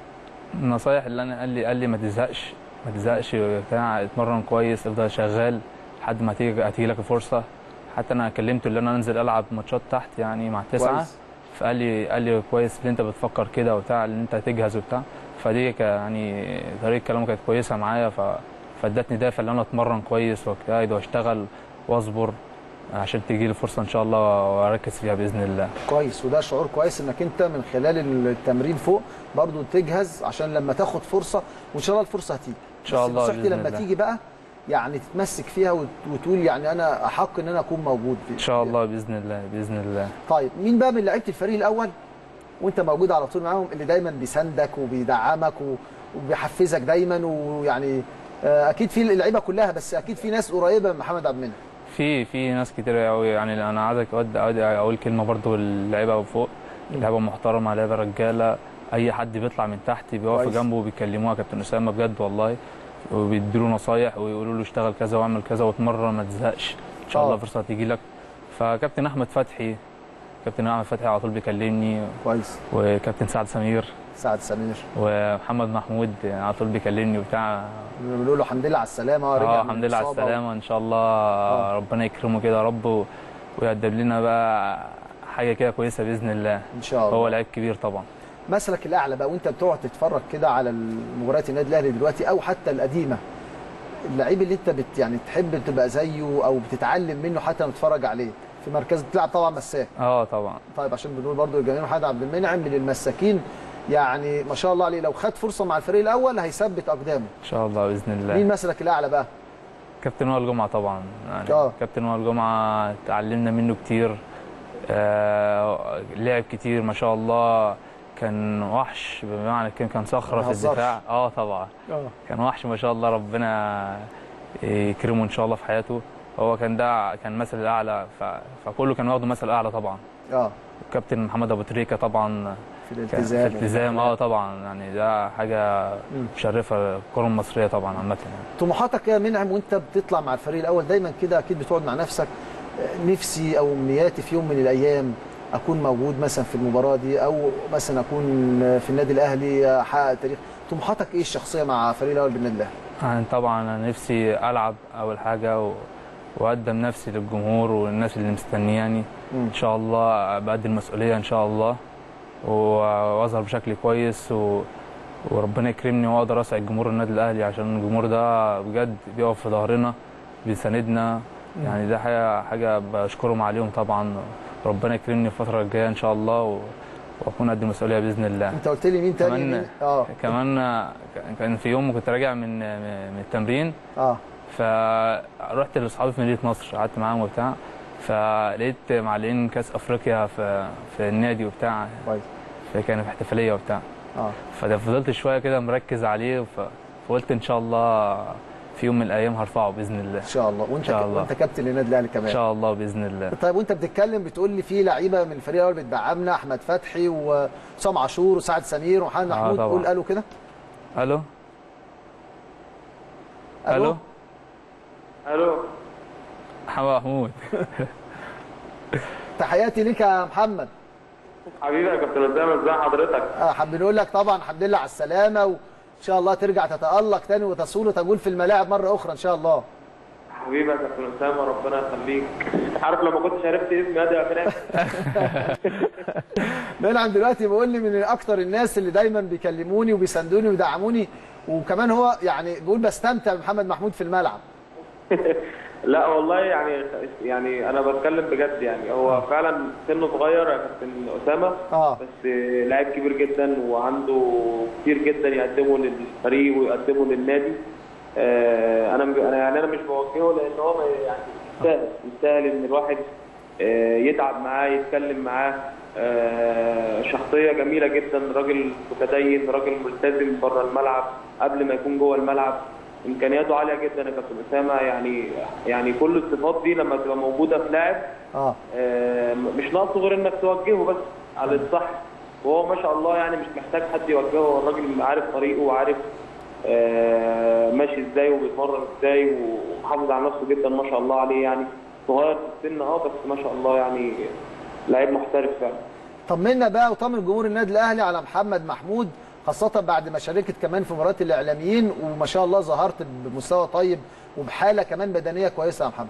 النصايح اللي انا قال لي قال لي ما تزهقش ما تزهقش بتاع اتمرن كويس افضل شغال لحد ما تيجي هتيجي لك الفرصه حتى انا كلمته ان انا انزل العب ماتشات تحت يعني مع التسعه كويس. فقال لي قال لي كويس ان انت بتفكر كده وبتاع ان انت تجهز وبتاع فدي ك- يعني طريقه كلامه كانت كويسه معايا ف فادتني دافع ان انا اتمرن كويس واجتهد واشتغل واصبر عشان تيجي لي فرصه ان شاء الله واركز فيها باذن الله كويس وده شعور كويس انك انت من خلال التمرين فوق برضه تجهز عشان لما تاخد فرصه وان شاء الله الفرصه هتيجي إن شاء بس الله نصيحتي بإذن لما الله. تيجي بقى يعني تتمسك فيها وت- وتقول يعني انا احق ان انا اكون موجود فيه ان شاء الله باذن الله باذن الله طيب مين بقى من لعيبه الفريق الاول وانت موجود على طول معاهم اللي دايما بيساندك وبيدعمك و- وبيحفزك دايما ويعني آه، اكيد في اللعيبه كلها بس اكيد في ناس قريبه من محمد عبد المنعم في في ناس كتير قوي يعني انا عايزك أود أود اقول كلمه برضو للعيبه فوق لعيبه محترمه لعيبه رجاله اي حد بيطلع من تحت بيقفوا كويس. جنبه وبيكلموه يا كابتن اسامه بجد والله وبيديله نصايح ويقولوا له اشتغل كذا واعمل كذا واتمرن ما تزهقش ان شاء آه. الله فرصه هتيجي لك فكابتن احمد فتحي كابتن احمد فتحي على طول بيكلمني كويس وكابتن سعد سمير سعد سمير ومحمد محمود على طول بيكلمني وبتاع بنقول له الحمد لله على السلامه رجع اه من الحمد لله على الإصابة. السلامه ان شاء الله ربنا يكرمه كده يا رب و- ويقدم لنا بقى حاجه كده كويسه باذن الله ان شاء الله هو لعيب كبير طبعا مسلك الاعلى بقى وانت بتقعد تتفرج كده على مباريات النادي الاهلي دلوقتي او حتى القديمه اللعيب اللي انت بت يعني تحب تبقى زيه او بتتعلم منه حتى لما تتفرج عليه في مركز بتلعب طبعا مساك اه طبعا طيب عشان بنقول برضو الجميل محمد عبد المنعم من المساكين يعني ما شاء الله عليه لو خد فرصه مع الفريق الاول هيثبت اقدامه ان شاء الله باذن الله مين مسلك الاعلى بقى كابتن وائل جمعه طبعا يعني آه. كابتن وائل جمعه اتعلمنا منه كتير آه لعب كتير ما شاء الله كان وحش بمعنى كان كان صخره ما في يهزرش. الدفاع اه طبعا اه كان وحش ما شاء الله ربنا يكرمه ان شاء الله في حياته هو كان ده كان مثل الاعلى ف... فكله كان واخده مثل اعلى طبعا اه كابتن محمد ابو تريكه طبعا في كان الالتزام في الالتزام اه طبعا يعني ده حاجه مشرفه الكره المصريه طبعا عامه يعني طموحاتك يا منعم وانت بتطلع مع الفريق الاول دايما كده اكيد بتقعد مع نفسك آه، نفسي او امنياتي في يوم من الايام اكون موجود مثلا في المباراه دي او مثلا اكون في النادي الاهلي احقق تاريخ طموحاتك ايه الشخصيه مع الفريق الاول بالنادي الاهلي يعني طبعا انا نفسي العب اول حاجه و... واقدم نفسي للجمهور والناس اللي مستنياني مم. ان شاء الله بقدم المسؤوليه ان شاء الله و- واظهر بشكل كويس و... وربنا يكرمني واقدر اسعد جمهور النادي الاهلي عشان الجمهور ده بجد بيقف في ظهرنا بيساندنا مم. يعني ده حاجه حاجه بشكرهم عليهم طبعا ربنا يكرمني الفتره الجايه ان شاء الله و... واكون قد المسؤوليه باذن الله انت قلت لي مين تاني كمان مين؟ اه كمان كان في يوم كنت راجع من من التمرين اه فرحت لاصحابي في مدينه نصر قعدت معاهم وبتاع فلقيت معلقين كاس افريقيا في في النادي وبتاع كويس فكان في احتفاليه وبتاع اه ففضلت شويه كده مركز عليه ف- فقلت ان شاء الله في يوم من الايام هرفعه باذن الله ان شاء الله وانت إن شاء الله. وانت كابتن للنادي الاهلي كمان ان شاء الله باذن الله طيب وانت بتتكلم بتقول لي في لعيبه من الفريق الاول بتدعمنا احمد فتحي وسام عاشور وسعد سمير ومحمد آه محمود طبعا. قول قالوا كده الو ألو؟ الو الو محمد محمود تحياتي ليك يا محمد حبيبي يا كابتن اسامه ازي حضرتك آه، حابين نقول لك طبعا الحمد لله على السلامه وان شاء الله ترجع تتالق تاني وتصول وتجول في الملاعب مره اخرى ان شاء الله حبيبي يا كابتن اسامه ربنا يخليك عارف لو ما كنتش عرفت اسمي ادي يا منعم دلوقتي بيقول لي من اكتر الناس اللي دايما بيكلموني وبيساندوني ويدعموني وكمان هو يعني بيقول بستمتع بمحمد محمود في الملعب لا والله يعني يعني انا بتكلم بجد يعني هو فعلا سنه صغير يا كابتن اسامه اه بس لاعب كبير جدا وعنده كتير جدا يقدمه للفريق ويقدمه للنادي آه، انا انا يعني انا مش بوجهه لان هو ما- يعني يستاهل يستاهل ان الواحد آه، يتعب معاه يتكلم معاه آه، شخصيه جميله جدا راجل متدين راجل ملتزم بره الملعب قبل ما يكون جوه الملعب امكانياته عاليه جدا يا كابتن اسامه يعني يعني كل الصفات دي لما تبقى موجوده في لاعب اه آه، مش ناقصه غير انك توجهه بس على الصح وهو ما شاء الله يعني مش محتاج حد يوجهه هو الراجل عارف طريقه وعارف آه، ماشي ازاي وبيتمرن ازاي ومحافظ على نفسه جدا ما شاء الله عليه يعني صغير في السن اه بس ما شاء الله يعني لعيب محترف فعلا طمنا بقى وطمن جمهور النادي الاهلي على محمد محمود خاصة بعد ما شاركت كمان في مباراة الإعلاميين وما شاء الله ظهرت بمستوى طيب وبحالة كمان بدنية كويسة يا محمد.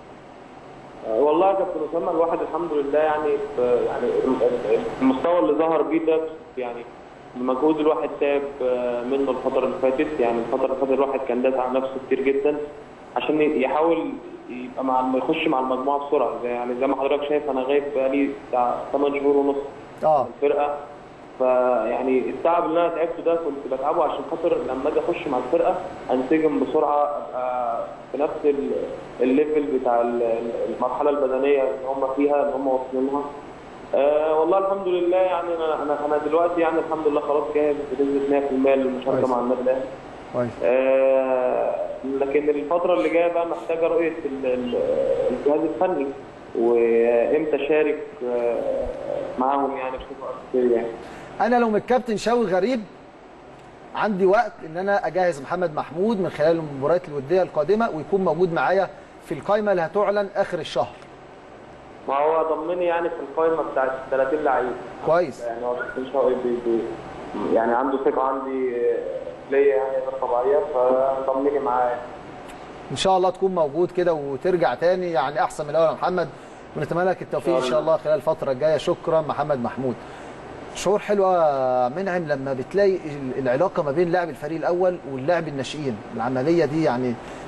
آه، والله يا كابتن اسامه الواحد الحمد لله يعني في يعني المستوى اللي ظهر بيه ده يعني بمجهود الواحد تعب آه، منه الفتره اللي فاتت يعني الفتره اللي فاتت الواحد كان داس على نفسه كتير جدا عشان يحاول يبقى مع الم- يخش مع المجموعه بسرعه زي يعني زي ما حضرتك شايف انا غايب بقالي بتاع 8 شهور ونص اه الفرقه فيعني التعب اللي انا تعبته ده كنت بتعبه عشان خاطر لما اجي اخش مع الفرقه انسجم بسرعه ابقى في نفس ال- الليفل بتاع ال- ال- المرحله البدنيه اللي هم فيها اللي هم واصلين لها آه والله الحمد لله يعني انا انا انا دلوقتي يعني الحمد لله خلاص جاهز بنسبه 100% للمشاركه كويس. مع النادي الاهلي كويس آه، لكن الفترة اللي جاية بقى محتاجة رؤية ال- ال- الجهاز الفني وامتى اشارك آه، معاهم يعني بصفة أساسية يعني. أنا لو من الكابتن شاوي غريب عندي وقت إن أنا أجهز محمد محمود من خلال المباريات الودية القادمة ويكون موجود معايا في القائمة اللي هتعلن آخر الشهر. ما هو ضمني يعني في القائمة بتاعت 30 لعيب كويس. يعني هو كابتن شوقي بي بي يعني عنده ثقة عندي آه، ليا يعني غير طبيعية فضمني معاه ان شاء الله تكون موجود كده وترجع تاني يعني احسن من الاول يا محمد ونتمنى لك التوفيق ان شاء الله خلال الفتره الجايه شكرا محمد محمود شعور حلو يا منعم لما بتلاقي ال- العلاقه ما بين لاعب الفريق الاول واللاعب الناشئين العمليه دي يعني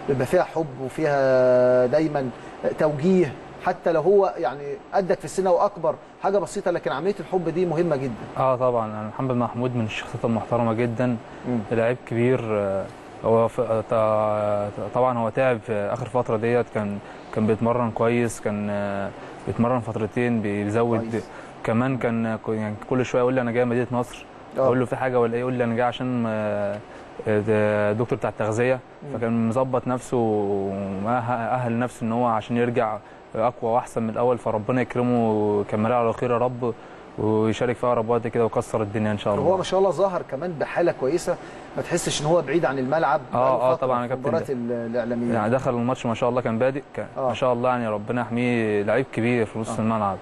بيبقى فيها حب وفيها دايما توجيه حتى لو هو يعني قدك في السن او اكبر حاجه بسيطه لكن عمليه الحب دي مهمه جدا اه طبعا انا محمد محمود من الشخصيات المحترمه جدا لعيب كبير آه، هو ف- آه، طبعا هو تعب في اخر فتره ديت كان كان بيتمرن كويس كان آه، بيتمرن فترتين بيزود كويس. كمان كان ك- يعني كل شويه يقول لي انا جاي مدينه نصر آه. اقول له في حاجه ولا ايه يقول لي انا جاي عشان آه، آه، ده دكتور بتاع التغذيه مم. فكان مظبط نفسه ومأهل نفسه ان هو عشان يرجع اقوى واحسن من الاول فربنا يكرمه ويكملها على خير يا رب ويشارك فيها رباطي كده ويكسر الدنيا ان شاء الله هو ما شاء الله ظهر كمان بحاله كويسه ما تحسش ان هو بعيد عن الملعب آه، بقاله آه، فترة طبعا يا في كابتن المباريات ده. ال- الاعلاميه يعني دخل الماتش ما شاء الله كان بادئ كان آه. ما شاء الله يعني ربنا يحميه لعيب كبير في نص الملعب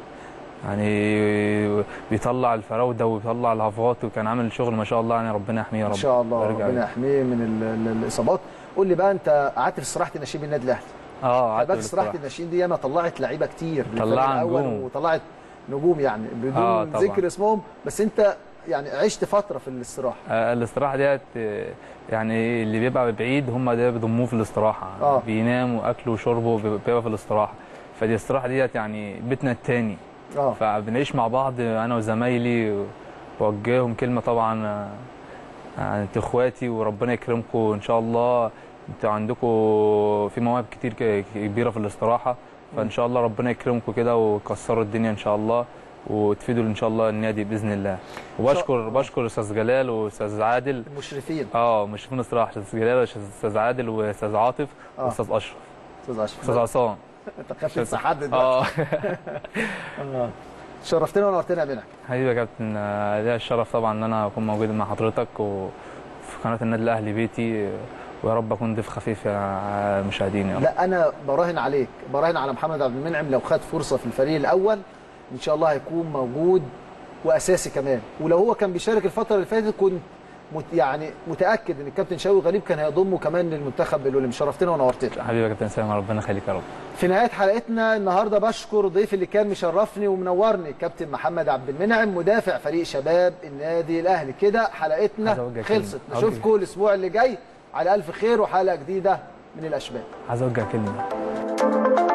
يعني بيطلع الفراوده وبيطلع الهفوات وكان عامل شغل ما شاء الله يعني ربنا يحميه يا رب ان شاء الله ويرجع ربنا يحميه من ال- ال- الاصابات قول لي بقى انت قعدت في استراحه الناشئين النادي الاهلي اه خلي قعدت بالك استراحه بالاستراحة. الناشئين دي ياما طلعت لعيبه كتير للفريق طلعها الأول نجوم. وطلعت نجوم يعني بدون آه، طبعا. ذكر اسمهم بس انت يعني عشت فتره في الاستراحه آه، الاستراحه ديت آه، يعني اللي بيبقى بعيد هم ده بيضموه في الاستراحه آه. بينام واكله وشربه بيبقى في الاستراحه فدي الاستراحه ديت يعني بيتنا التاني اه فبنعيش مع بعض انا وزمايلي ووجههم كلمه طبعا آه، آه، انتوا اخواتي وربنا يكرمكم ان شاء الله انتوا عندكم في مواهب كتير ك- كبيره في الاستراحه فان شاء الله ربنا يكرمكم كده ويكسروا الدنيا ان شاء الله وتفيدوا ان شاء الله النادي باذن الله وبشكر بشكر استاذ جلال واستاذ عادل المشرفين اه مشرفين الاستراحه استاذ جلال واستاذ عادل واستاذ عاطف آه. واستاذ اشرف استاذ اشرف استاذ عصام انت خايف تنسى حد اه دلوقتي اه شرفتنا ونورتنا يا منعم حبيبي يا كابتن آه، ليا الشرف طبعا ان انا اكون موجود مع حضرتك وفي قناه النادي الاهلي بيتي ويا رب اكون ضيف خفيف يا مشاهدين يا رب لا انا براهن عليك براهن على محمد عبد المنعم لو خد فرصه في الفريق الاول ان شاء الله هيكون موجود واساسي كمان ولو هو كان بيشارك الفتره اللي فاتت كنت مت يعني متاكد ان الكابتن شوقي غريب كان هيضمه كمان للمنتخب الاولمبي شرفتنا ونورتنا حبيبي يا كابتن سامي ربنا يخليك يا رب في نهايه حلقتنا النهارده بشكر ضيفي اللي كان مشرفني ومنورني كابتن محمد عبد المنعم مدافع فريق شباب النادي الاهلي كده حلقتنا عايز أوجه كلمة. خلصت أوجه. نشوفكم الاسبوع اللي جاي على الف خير وحلقه جديده من الاشبال عايز اوجه كلمه